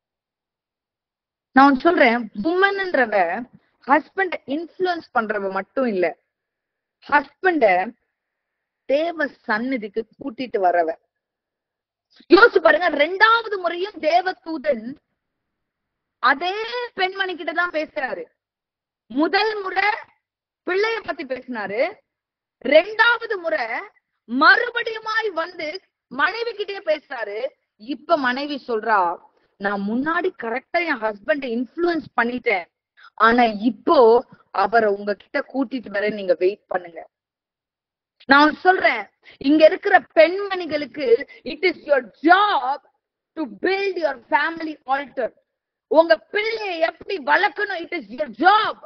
நான் ஒண்ணு சொல்றேன் உமன்ன்றவ ஹஸ்பண்ட இன்ஃபுளுன்ஸ் பண்றவ மட்டும் இல்ல ஹஸ்பண்ட தேவ சந்நிதிக்கு கூட்டிட்டு வரவ யோசிச்சு பாருங்க ரெண்டாவது முறையும் தேவதூதன் அதே பெண்மணி கிட்ட தான் பேசுறாரு முதல் முறை பிள்ளைய பத்தி பேசினாரு ரெண்டாவது முறை மறுபடியுமாய் வந்து மனைவி கிட்டே பேசுறாரு இப்ப மனைவி சொல்றா நான் முன்னாடி கரெக்டா என் ஹஸ்பண்ட இன்ஃபுளுன்ஸ் பண்ணிட்டேன் ஆனா இப்போ அவரை உங்ககிட்ட கூட்டிட்டு வர நீங்க வெயிட் பண்ணுங்க நான் சொல்றேன் இங்க இருக்கிற பெண்மணிகளுக்கு it is your job to build your family altar உங்க பிள்ளைய எப்படி வளர்க்கணும் இட் இஸ் யுவர் ஜாப்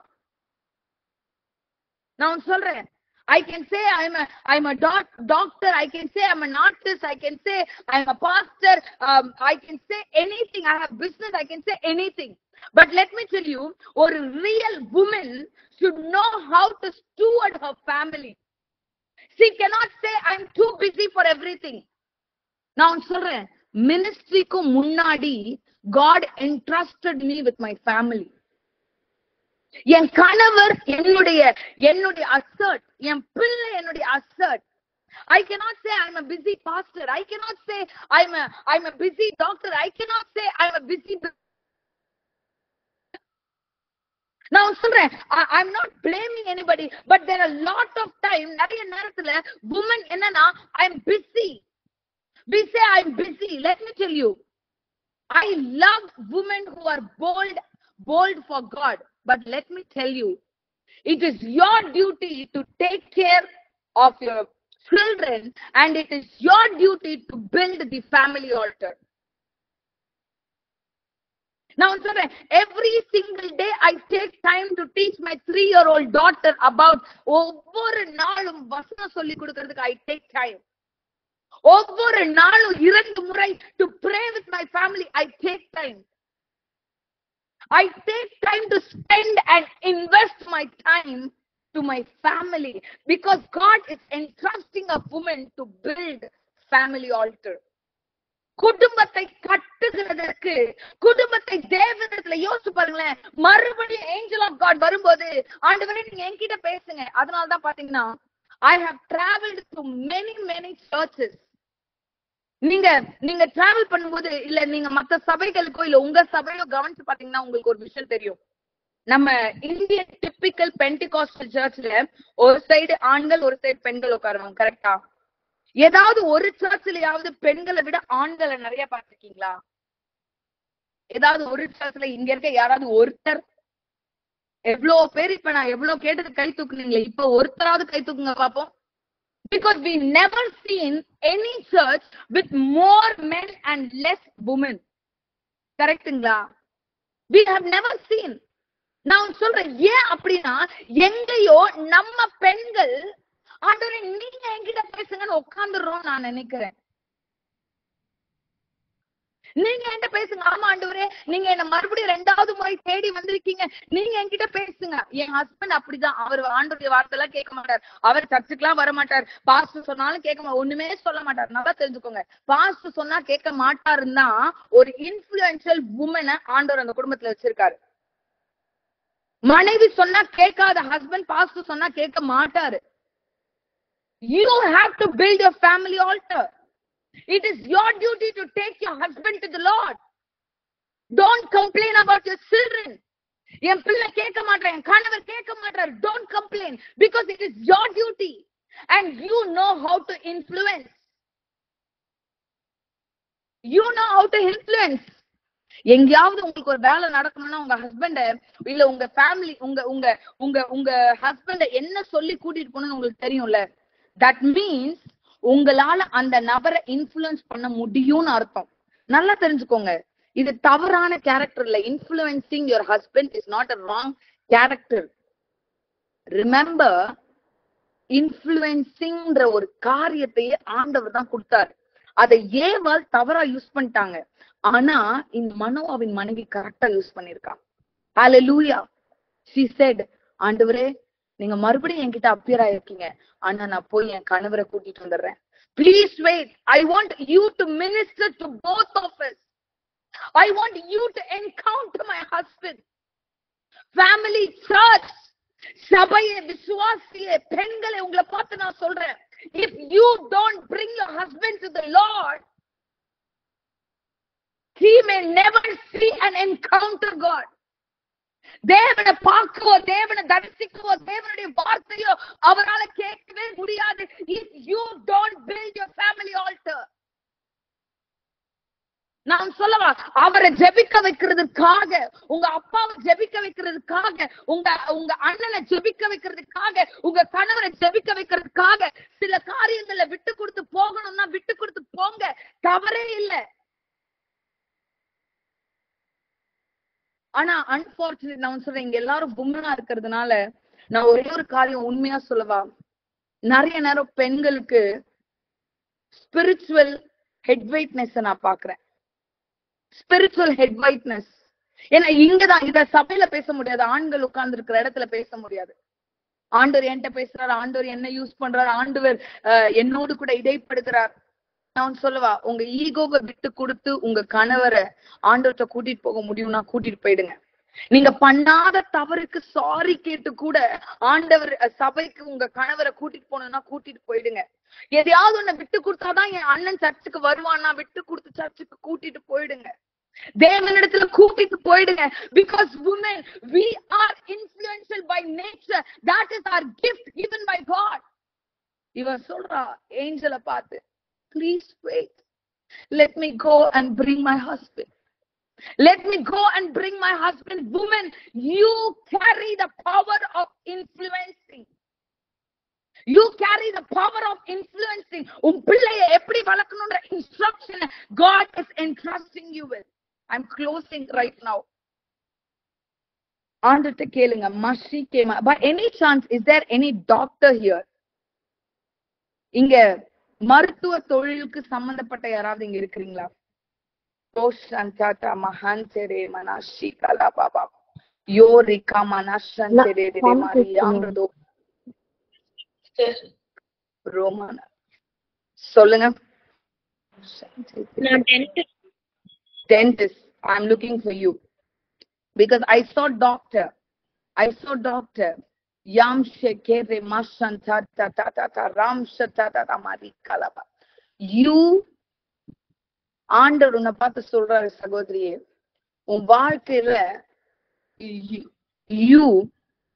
நான் சொல்றேன் I can say I'm a I'm a doc, doctor. I can say I'm an artist. I can say I'm a pastor. Um, I can say anything. I have business. I can say anything. But let me tell you, or a real woman should know how to steward her family. She cannot say I'm too busy for everything. நான் சொல்றேன் மினிஸ்ட்ரிக்கும் முன்னாடி God entrusted me with my family என் கணவர் என்னுடைய என்னுடைய asset என் பிள்ளை என்னுடைய asset I cannot say I'm a busy pastor. I cannot say I'm a I'm a busy doctor. I cannot say I'm a busy bu- நான் சொல்றேன் I- I'm not blaming anybody, but there are a lot of time நிறைய நேரத்துல women என்னன்னா I'm busy. We say I'm busy. Let me tell you, I love women who are bold, bold for God. But let me tell you, it is your duty to take care of your children and it is your duty to build the family altar. Now, sir, every single day I take time to teach my three-year-old daughter about ஒவ்வொரு நாளும் வசனம் சொல்லி கொடுக்கிறதுக்கு I take time. ஒவ்வொரு நாளும் இரண்டு முறை to pray with my family I take time. I take time to spend and invest my time to my family because God is entrusting a woman to build family altar. குடும்பத்தை கட்டுகிறதற்கு குடும்பத்தை தேவனிடத்துல யோசிச்சு பாருங்களேன் மறுபடியும் ஏஞ்சல் ஆஃப் காட் வரும்போது ஆண்டவரே நீங்க என்கிட்ட பேசுங்க அதனால தான் பாத்தீங்கன்னா I have travelled to many many churches நீங்க நீங்க டிராவல் பண்ணும்போது இல்ல நீங்க மத்த சபைகளுக்கோ இல்ல உங்க சபையோ கவனிச்சு பாத்தீங்கன்னா உங்களுக்கு ஒரு விஷயம் தெரியும் நம்ம இந்தியன் டிப்பிக்கல் பென்டிகாஸ்டல் சர்ச்ல ஒரு சைடு ஆண்கள் ஒரு சைடு பெண்கள் உட்காருவாங்க கரெக்டா ஏதாவது ஒரு சர்ச்சிலையாவது பெண்களை விட ஆண்களை நிறைய பார்த்திருக்கீங்களா ஏதாவது ஒரு சர்ச்ல இங்க இருக்க யாராவது ஒருத்தர் எவ்வளவு பேர் இப்ப நான் எவ்வளவு கேட்டது கை தூக்குனீங்களே இப்ப ஒருத்தராவது கை தூக்குங்க பாப்போம் because we never seen any church with more men and less women கரெக்ட்டுங்களா we have never seen நான் சொல்றேன் ஏன் அப்படின்னா எங்கேயோ நம்ம பெண்கள் ஆண்டவரே நீங்க என்கிட்ட பேசுங்கன்னு உட்காந்துடுறோம் நான் நினைக்கிறேன் நீங்க என்கிட்ட பேசுங்க ஆமா ஆண்டவரே நீங்க என்ன மறுபடியும் ரெண்டாவது முறை தேடி வந்திருக்கீங்க நீங்க என்கிட்ட பேசுங்க என் ஹஸ்பண்ட் அப்படிதான் அவர் ஆண்டோடைய வார்த்தை எல்லாம் கேட்க மாட்டார் அவர் சர்ச்சுக்கெல்லாம் வர மாட்டார் பாஸ்ட் சொன்னாலும் கேட்க மா- ஒண்ணுமே சொல்ல மாட்டார் நல்லா தெரிஞ்சுக்கோங்க பாஸ்ட் சொன்னா கேட்க மாட்டாருன்னா ஒரு இன்ஃபுளுன்ஷியல் உமனை ஆண்டவர் அந்த குடும்பத்துல வச்சிருக்காரு மனைவி சொன்னா கேட்காத ஹஸ்பண்ட் பாஸ்ட் சொன்னா கேட்க மாட்டாரு you have to build your family altar It is your duty to take your husband to the Lord. Don't complain about your children. என் பிள்ளை கேட்க மாட்டேன் என் கணவர் கேட்க மாட்டார் don't complain because it is your duty and you know how to influence you know how to influence எங்கேயாவது உங்களுக்கு ஒரு வேலை நடக்கணும்னா உங்க ஹஸ்பண்ட இல்ல உங்க ஃபேமிலி உங்க உங்க உங்க உங்க ஹஸ்பண்ட என்ன சொல்லி கூட்டிட்டு போகணும்னு உங்களுக்கு தெரியும்ல தட் மீன்ஸ் உங்களால அந்த நபரை இன்ஃபுளுன்ஸ் பண்ண முடியும்னு அர்த்தம் நல்லா தெரிஞ்சுக்கோங்க இது தவறான கேரக்டர் இல்ல influencing your husband is not a wrong character remember இன்ஃபுளுன்சிங்ன்ற ஒரு காரியத்தையே ஆண்டவர் தான் கொடுத்தாரு அதை ஏவால் தவறா யூஸ் பண்ணிட்டாங்க ஆனா இந்த மனோவாவின் மனைவி கரெக்டா யூஸ் பண்ணிருக்காங்க ஹalleluya she said ஆண்டவரே நீங்க மறுபடியும் என்கிட்ட அப்பியர் ஆயிருக்கீங்க ஆனா நான் போய் என் கணவரை கூட்டிட்டு வந்துடுறேன் please wait I want you to minister to both of us I want you to encounter my husband family church சபையே விசுவாசியே பெண்களை உங்களை பார்த்து நான் சொல்றேன் if you don't bring your husband to the Lord he may never see and encounter God தேவனை பார்க்கவோ தேவனை தரிசிக்கவோ தேவனுடைய வார்த்தையோ அவரால கேட்கவே முடியாது if you don't build your family altar நான் சொல்லவா அவரை ஜெபிக்க வைக்கிறதுக்காக உங்க அப்பாவை ஜெபிக்க வைக்கிறதுக்காக உங்க உங்க அண்ணனை ஜெபிக்க வைக்கிறதுக்காக உங்க கணவரை ஜெபிக்க வைக்கிறதுக்காக சில காரியங்களை விட்டு கொடுத்து போகணும்னா விட்டு கொடுத்து போங்க தவறே இல்லை ஆனா அன்பார்ச்சுனேட் நான் சொல்றேன் இங்க எல்லாரும் உண்மையா இருக்கிறதுனால நான் ஒரே ஒரு காரியம் உண்மையா சொல்லவா நிறைய நேரம் பெண்களுக்கு ஸ்பிரிச்சுவல் ஹெட் வெயிட்னஸ் நான் பாக்குறேன் ஸ்பிரிச்சுவல் ஹெட் வெயிட்னஸ் ஏன்னா இங்கதான் இத சபையில பேச முடியாது ஆண்கள் உட்கார்ந்து இருக்கிற இடத்துல பேச முடியாது ஆண்டவர் என்கிட்ட பேசுறாரு ஆண்டவர் என்ன யூஸ் பண்றாரு ஆண்டவர் அஹ், என்னோடு கூட இடைப்படுகிறார் நான் சொல்லவா உங்க ஈகோவை விட்டு கொடுத்து உங்க கணவரை ஆண்டவர்கிட்ட கூட்டிட்டு போக முடியும்னா கூட்டிட்டு போயிடுங்க நீங்க பண்ணாத தவறுக்கு சாரி கேட்டு கூட ஆண்டவர் அஹ், சபைக்கு உங்க கணவரை கூட்டிட்டு போகணும்னா கூட்டிட்டு போயிடுங்க எதையாவது ஒண்ணு விட்டு கொடுத்தாதான் என் அண்ணன் சர்ச்சுக்கு வருவான்னா விட்டு கொடுத்து சர்ச்சுக்கு கூட்டிட்டு போயிடுங்க தேவனிடத்துல கூட்டிட்டு போயிடுங்க because women we are influential by nature that is our gift given by god இவன் சொல்றா ஏஞ்சலை பார்த்து please wait let me go and bring my husband let me go and bring my husband woman you carry the power of influencing you carry the power of influencing உன் பிள்ளைய எப்படி வளர்க்கணும்ன்ற instruction god is entrusting you with i'm closing right now ஆண்டுட்டு கேளுங்க மஷி கேமா by any chance is there any doctor here இங்க மருத்துவ தொழிலுக்கு சம்பந்தப்பட்ட யாராவது இங்க இருக்கிறீங்களா ரோஷாந்தாட்டா மகாந்தரே மனாஷி கலா பாபா யோரிகா மனாஷந்தரே மாரியாம்ரதோ ரோமான சொல்லுங்க dentist i'm looking for you because i saw doctor i saw doctor yam shekere mashanta ta ta ta ta ram shata ta ta mari kalaba you ஆண்டவர் உன்னை பார்த்து சொல்றாரு சகோதரியே உன் வாழ்க்கையில யூ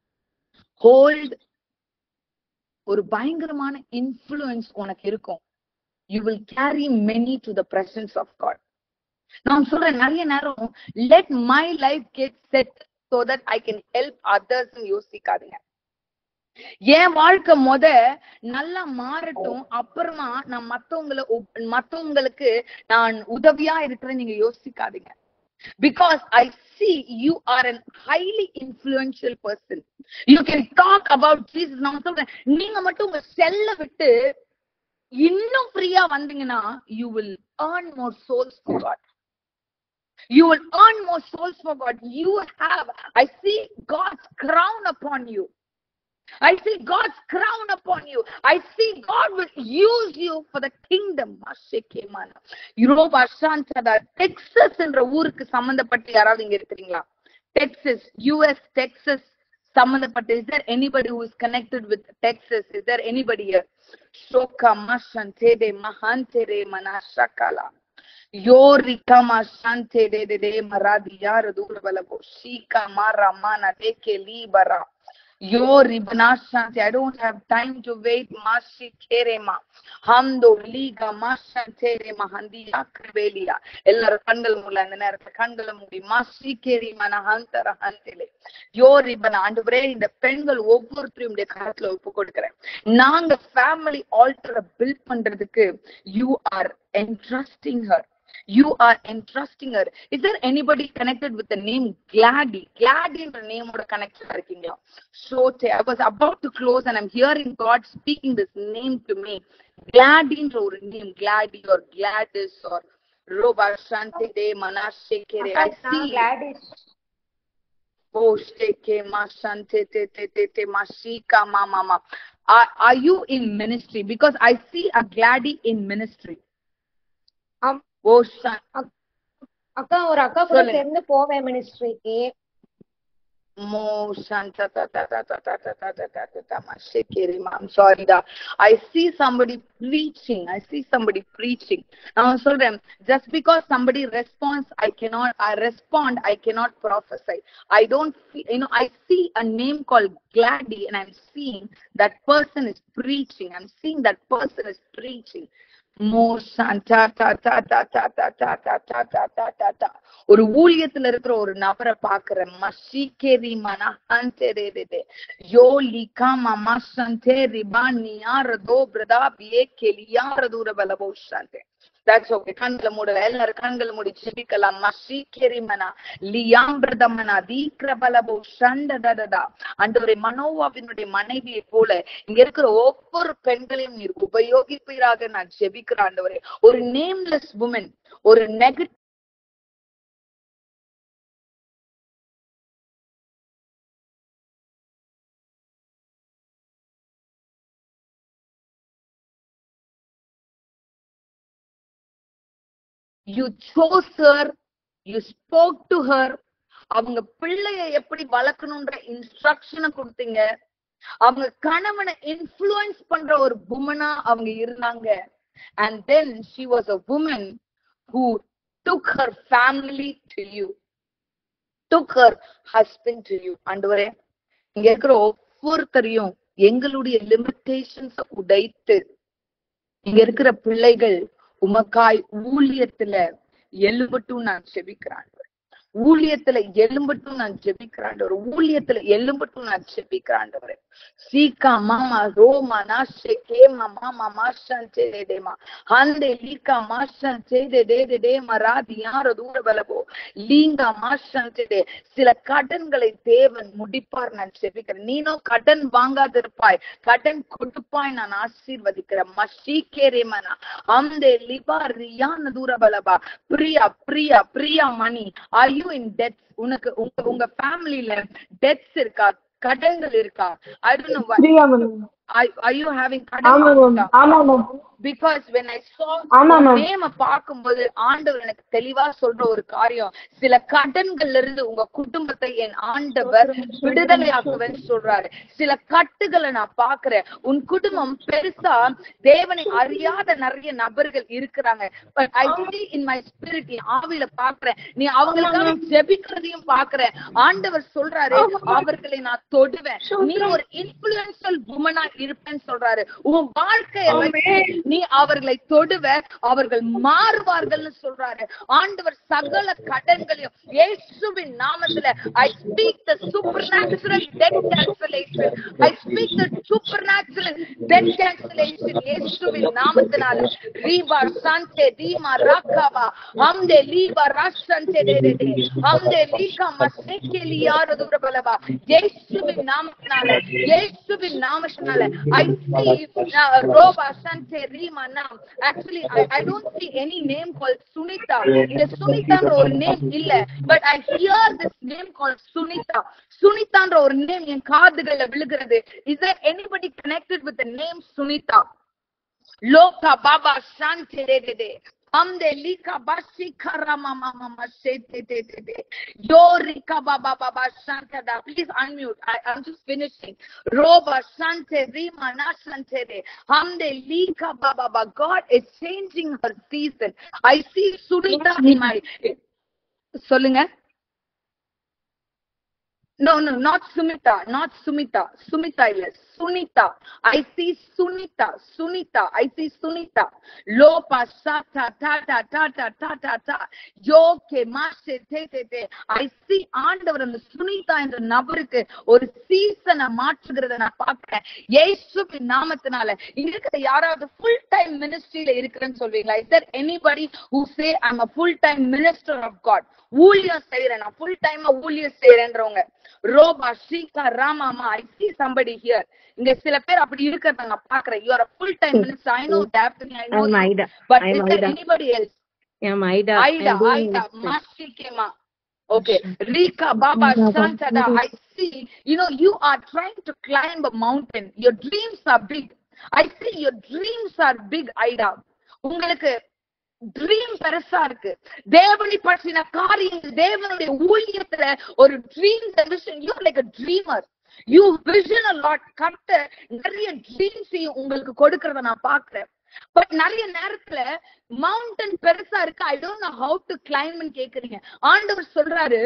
ஹோல்ட் ஒரு பயங்கரமான இன்ஃப்ளூயன்ஸ் உனக்கு இருக்கும் you will carry many to the presence of God. நான் சொல்றேன் நிறைய நேரம் let my life get set so that I can help others யோசிக்காதீங்க என் வாழ்க்கை முத நல்லா மாறட்டும் அப்புறமா நான் மத்தவங்கள உப்- மத்தவங்களுக்கு நான் உதவியா இருக்கிறேன் நீங்க யோசிக்காதீங்க because I see you are an highly influential person. You can talk about Jesus. நான் சொல்றேன் நீங்க மட்டும் உங்க செல்ல விட்டு இன்னும் ஃப்ரீயா வந்தீங்கன்னா you will earn more souls for God. You will earn more souls for God. You have, I see God's crown upon you. I see God's crown upon you. I see God will use you for the kingdom. அஷேகேமான. யூரோப் அஷாந்ததா Texas என்ற ஊருக்கு சம்பந்தப்பட்டு யாராவது இங்க இருக்கிறீங்களா Texas US Texas சம்பந்தப்பட்டு is there anybody who is connected with Texas? Is there anybody here? Shoka mashantede mahantere manashakala. Yori kama shante de de de maradi yar dura balabo. Shika mara mana deke libara. Yori banashanti. I don't have time to wait. Mashi kerema. Hando liga mashantere mahandi yakribelia. எல்லாரும் கண்கள் மூல அந்த நேரத்துல கண்களை மூடி மாசி carry மன ஹந்தர ஹந்திலே your இப்ப ஆண்டவரே இந்த பெண்கள் ஒவ்வொருத்தரையும் உடைய கரத்துல ஒப்பு கொடுக்கிறேன் நாங்க ஃபேமிலி ஆல்டரை பில்ட் பண்றதுக்கு you are entrusting her you are entrusting her is there anybody connected with the name gladdy gladdy என்ற name ஓட connected இருக்கீங்களா so i was about to close and i'm hearing god speaking this name to me gladdy என்ற ஒரு name gladdy or gladys or roba shanti de manashe kere i see Oh, sheke ma shante te te te te mashika ma ma ma. Are, are you in ministry? Because I see a gladdy in ministry. ஆம். Oh, shan- அக்கா ஒரு அக்கா கூட சொல்லுங்க. சேர்ந்து போவேன் மினிஸ்ட்ரிக்கு Mo shanta ta ta ta ta ta ta ta ta ta ta ta ma shekere ma. I'm sorry da. I see somebody preaching. I see somebody preaching. Now சொல்றேன் just because somebody responds, I cannot. I respond. I cannot prophesy. I don't. See, you know. I see a name called Gladdy, and I'm seeing that person is preaching. I'm seeing that person is preaching. Mo shanta ta ta ta ta ta ta ta ta ta ta ta ta. ஒரு ஊழியத்துல இருக்கிற ஒரு நபரை பாக்குறேன் மஷிகேரி மனஹந்தேரே யோ லிகா மமா சந்தே ரிபா நியார தோ Brata pie கெலியார தூர பலபோ சந்தே That's okay. கண்களை மூடல எல்லாரும் கண்களை மூடி ஜெபிக்கலாம் மஷிகேரி மனா லியாம்பிரதமனா தீக்ர பலபோ சண்ட தடதா அண்டவரை மனோவாவினுடைய மனைவியை போல இங்க இருக்கிற ஒவ்வொரு பெண்களையும் நீர் உபயோகிப்பீராக நான் ஜெபிக்கிறேன் ஆண்டவரே ஒரு நேம்லெஸ் உமன் ஒரு negative you chose her you spoke to her அவங்க பிள்ளைய எப்படி வளர்க்கணும்ன்ற இன்ஸ்ட்ரக்ஷனை கொடுத்தீங்க அவங்க கணவனை இன்ஃப்ளூயன்ஸ் பண்ற ஒரு உமனா அவங்க இருந்தாங்க and then she was a woman who took her family to you took her husband to you ஆண்டவரே இங்க இருக்கிற ஒவ்வொருத்தரையும் எங்களுடைய லிமிட்டேஷன்ஸ் உடைத்து இங்க இருக்கிற பிள்ளைகள் உமக்காய் ஊழியத்துல எழும்பட்டும் நான் செபிக்கிறான் ஊழியத்துல எழும்பட்டும் நான் ஜெபிக்கிறான் ஒரு ஊழியத்துல எழும்பட்டும் நான் ஜெபிக்கிறான் சீக்கா மாமா ரோமா நாஷே கேமா மாமா மாஷன் சேதே டேமா ஹந்தே லீக்கா மாஷன் சேதே டே டே டே மராதி யார தூர பலபோ லீங்கா மாஷன் சேதே சில கடன்களை தேவன் முடிப்பார் நான் ஜெபிக்கிறேன் நீனோ கடன் வாங்காதிருப்பாய் கடன் கொடுப்பாய் நான் ஆசீர்வதிக்கிறேன் மஷீக்கே மனா அந்தே லிபா ரியான தூர பலபா Priya Priya Priya Mani are you in debts உனக்கு உங்க உங்க ஃபேமிலில டெத்ஸ் இருக்கா கடன்கள் இருக்கா I don't know Priya ma'am are you having ஆமா மேம் கடன் ஆமா ma'am because when i saw ஆமா, ma'am. நேம பார்க்கும்போது ஆண்டவர் எனக்கு தெளிவா சொல்ற ஒரு காரியம் சில கடன்கள்ல இருந்து உங்க குடும்பத்தை என் ஆண்டவர் விடுதலையாக்குவேன்னு சொல்றாரு சில கட்டுகளை நான் பாக்குறேன் உன் குடும்பம் பெருசா தேவனை அறியாத நிறைய நபர்கள் இருக்கிறாங்க but I see in my spirit நீ ஆவியில பாக்குறேன் நீ அவங்களுக்காக ஜெபிக்கிறதையும் பாக்குறேன் ஆண்டவர் சொல்றாரு அவர்களை நான் தொடுவேன் நீ ஒரு இன்ஃபுளுன்சியல் உமனா இருப்பேன்னு சொல்றாரு உன் வாழ்க்கையை வச்சு நீ அவர்களை தொடுவ அவர்கள் மாறுவார்கள்னு சொல்றாரு ஆண்டவர் சகல கடன்களையும் இயேசுவின் நாமத்துல I speak the supernatural debt cancellation I speak the supernatural debt cancellation இயேசுவின் நாமத்தினால ரீபா சாந்தே ரீமா ராக்காவா அம்தே லீபா ராசந்தே டே டே டே அம்தே லீகா மசேக்கே லியாரு துரபலவா இயேசுவின் நாமத்தினால இயேசுவின் நாமத்தினால ஐ see ரோபா சந்தே ரீமா நாம் actually I don't see any name called Sunita இந்த சுனிதான்ற ஒரு நேம் இல்ல but I hear this name called Sunita சுனிதான்ற ஒரு நேம் என் காதுகள்ல விழுகிறது இஸ் there anybody connected with the name Sunita லோகா பாபா சாந்தி ரே ரே ரே Amde lika basi karama mama masete te te te. Yorika baba baba shanta da. Please unmute. I, I'm just finishing. Roba shante rima na shante re. Amde lika baba baba. God is changing her season. I see Sunita in my. சொல்லுங்க No, no, not Sumita, not Sumita. Sumita இல்ல Sunita. I see Sunita, Sunita. I see Sunita. Lopa sata ta ta ta ta ta ta ta. Yoke mashe te te te. I see ஆண்டவர் அந்த சுனிதா என்ற நபருக்கு ஒரு சீசனை மாற்றுகிறத நான் பார்க்கிறேன் இயேசுவின் நாமத்தினால இங்க இருக்கிற யாராவது ஃபுல் டைம் மினிஸ்ட்ரியில இருக்கிறேன்னு சொல்வீங்களா is there anybody who say I'm a full time minister of God ஊழியம் செய்யறேன் நான் ஃபுல் டைமா ஊழியம் செய்யறேன்றவங்க ரோபா ஸ்ரீகா ராமாமா ஐ சி சம்படி ஹியர் இங்க சில பேர் அப்படி இருக்கிறத நான் பாக்குறேன் you are full time minister I know Daphne I know I'm Ida. But I'm is there Ida. Anybody else I'm Ida. Aida, I'm doing Aida, ministry. Mashikema. Okay, Rika, Baba, Shantada, I see, you know, you are trying to climb a mountain. Your dreams are big. I see your dreams are big, Aida. உங்களுக்கு dream பெருசா இருக்கு தேவனை பற்றின காரியங்கள் தேவனுடைய ஊழியத்துல ஒரு dream vision you like a dreamer you vision a lot கட்ட நிறைய ட்ரீம்ஸையும் உங்களுக்கு கொடுக்கறத நான் பாக்குறேன் பட் நிறைய நேரத்துல மவுண்டன் பெருசா இருக்கு I don't know how to கிளைம்னு கேக்குறீங்க ஆண்டவர் சொல்றாரு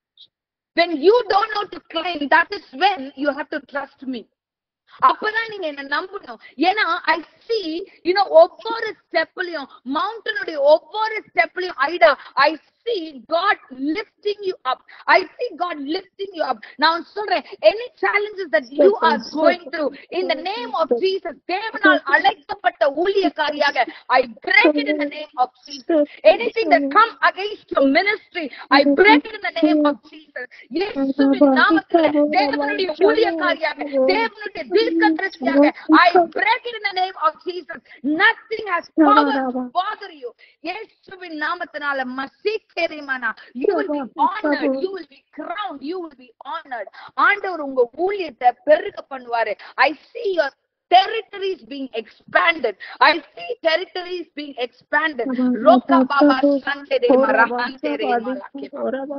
when you don't know to climb that is when you have to trust me அப்பதான் நீங்க என்ன நம்பணும் ஏன்னா ஐ சி யூனோ ஒவ்வொரு ஸ்டெப்லயும் மவுண்டனுடைய ஒவ்வொரு ஸ்டெப்லயும் Ida I see God lifting you up I see God lifting you up நான் சொல்றேன் any challenges that you are going through in the name of Jesus தேவனால் அழைக்கப்பட்ட ஊழியக்காரியாக I break it in the name of Jesus anything that come against your ministry I break it in the name of Jesus இயேசுவின் நாமத்தில் தேவனுடைய ஊழியக்காரியாக தேவனுடைய தீர்க்கதரிசியாக I break it in the name of Jesus nothing has power to bother you இயேசுவின் நாமத்தினால மசீக்கேரிமானா you will be honored you will be crowned you will be honored ஆண்டவர் உங்க ஊழியத்தை பெருக பண்ணுவாரு i see your territories being expanded i see territories being expanded roka baba shante de marahante re malake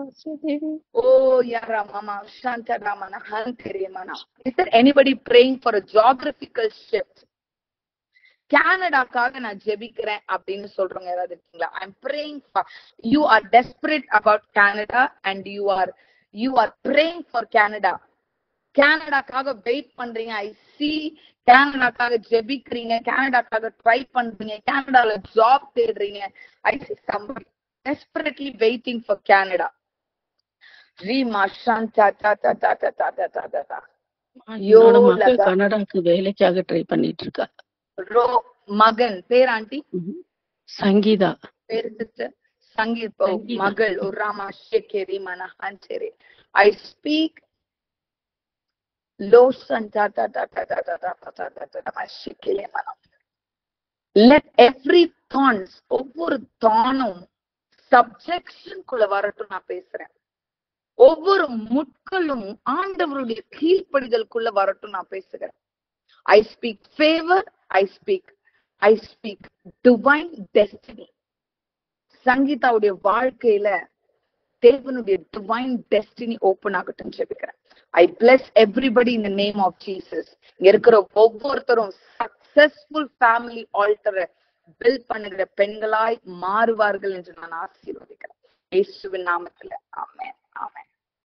Oh, Yara Mama, Shanta Ramana, Hantere Mana. Is there anybody praying for a geographical shift? கனடாக்காக நான் ஜெபிக்கிறேன் அப்படின்னு சொல்றவங்க யாராவது இருக்கீங்களா I'm praying you are desperate about Canada and you are you are praying for Canada கனடாக்காக wait பண்றீங்க I C கனடாக்காக ஜெபிக்கிறீங்க கனடாக்காக try பண்றீங்க கனடால ஜாப் தேடுறீங்க I see somebody desperately waiting for Canada ரீமா ஷாந்தா தா தா தா தா தா தா தா தா தா யோ என்னோட மகள் லகா. கனடாக்கு வேலைக்காக ட்ரை பண்ணிட்டு இருக்கா ரோ மகன் பேர் ஆண்டி ம்ஹும். சங்கீதா பேர் சிஸ்டர் சங்கீத் ஓ, சங்கீதா. மகள் ஒரு ராமா ஷேகேரி மன ஹன்சேரி ஐ ஸ்பீக் லோசன் தா தா தா தா தா தா தா தா தா தா தா தா ஷேகேலே மனம் லெட் எவ்ரி தான்ஸ் ஒவ்வொரு தானும் சப்ஜெக்ஷனுக்குள்ள வரட்டும் நான் பேசுறேன் ஒவ்வொரு முட்களும் ஆண்டவருடைய கீழ்ப்படிதலுக்குள்ள வரட்டும் நான் பேசுகிறேன் I speak favour I speak I speak divine destiny சங்கீதாவுடைய வாழ்க்கையில தேவனுடைய டிவைன் டெஸ்டினி ஓபன் ஆகட்டும் ஜெபிக்கிறேன் I bless everybody in the name of Jesus இங்க இருக்கிற ஒவ்வொருத்தரும் சக்சஸ்ஃபுல் ஃபேமிலி ஆல்டரை பில்ட் பண்ணுகிற பெண்களாய் மாறுவார்கள் என்று நான் ஆசீர்வதிக்கிறேன் இயேசுவின் நாமத்துல ஆமென் ஆமென்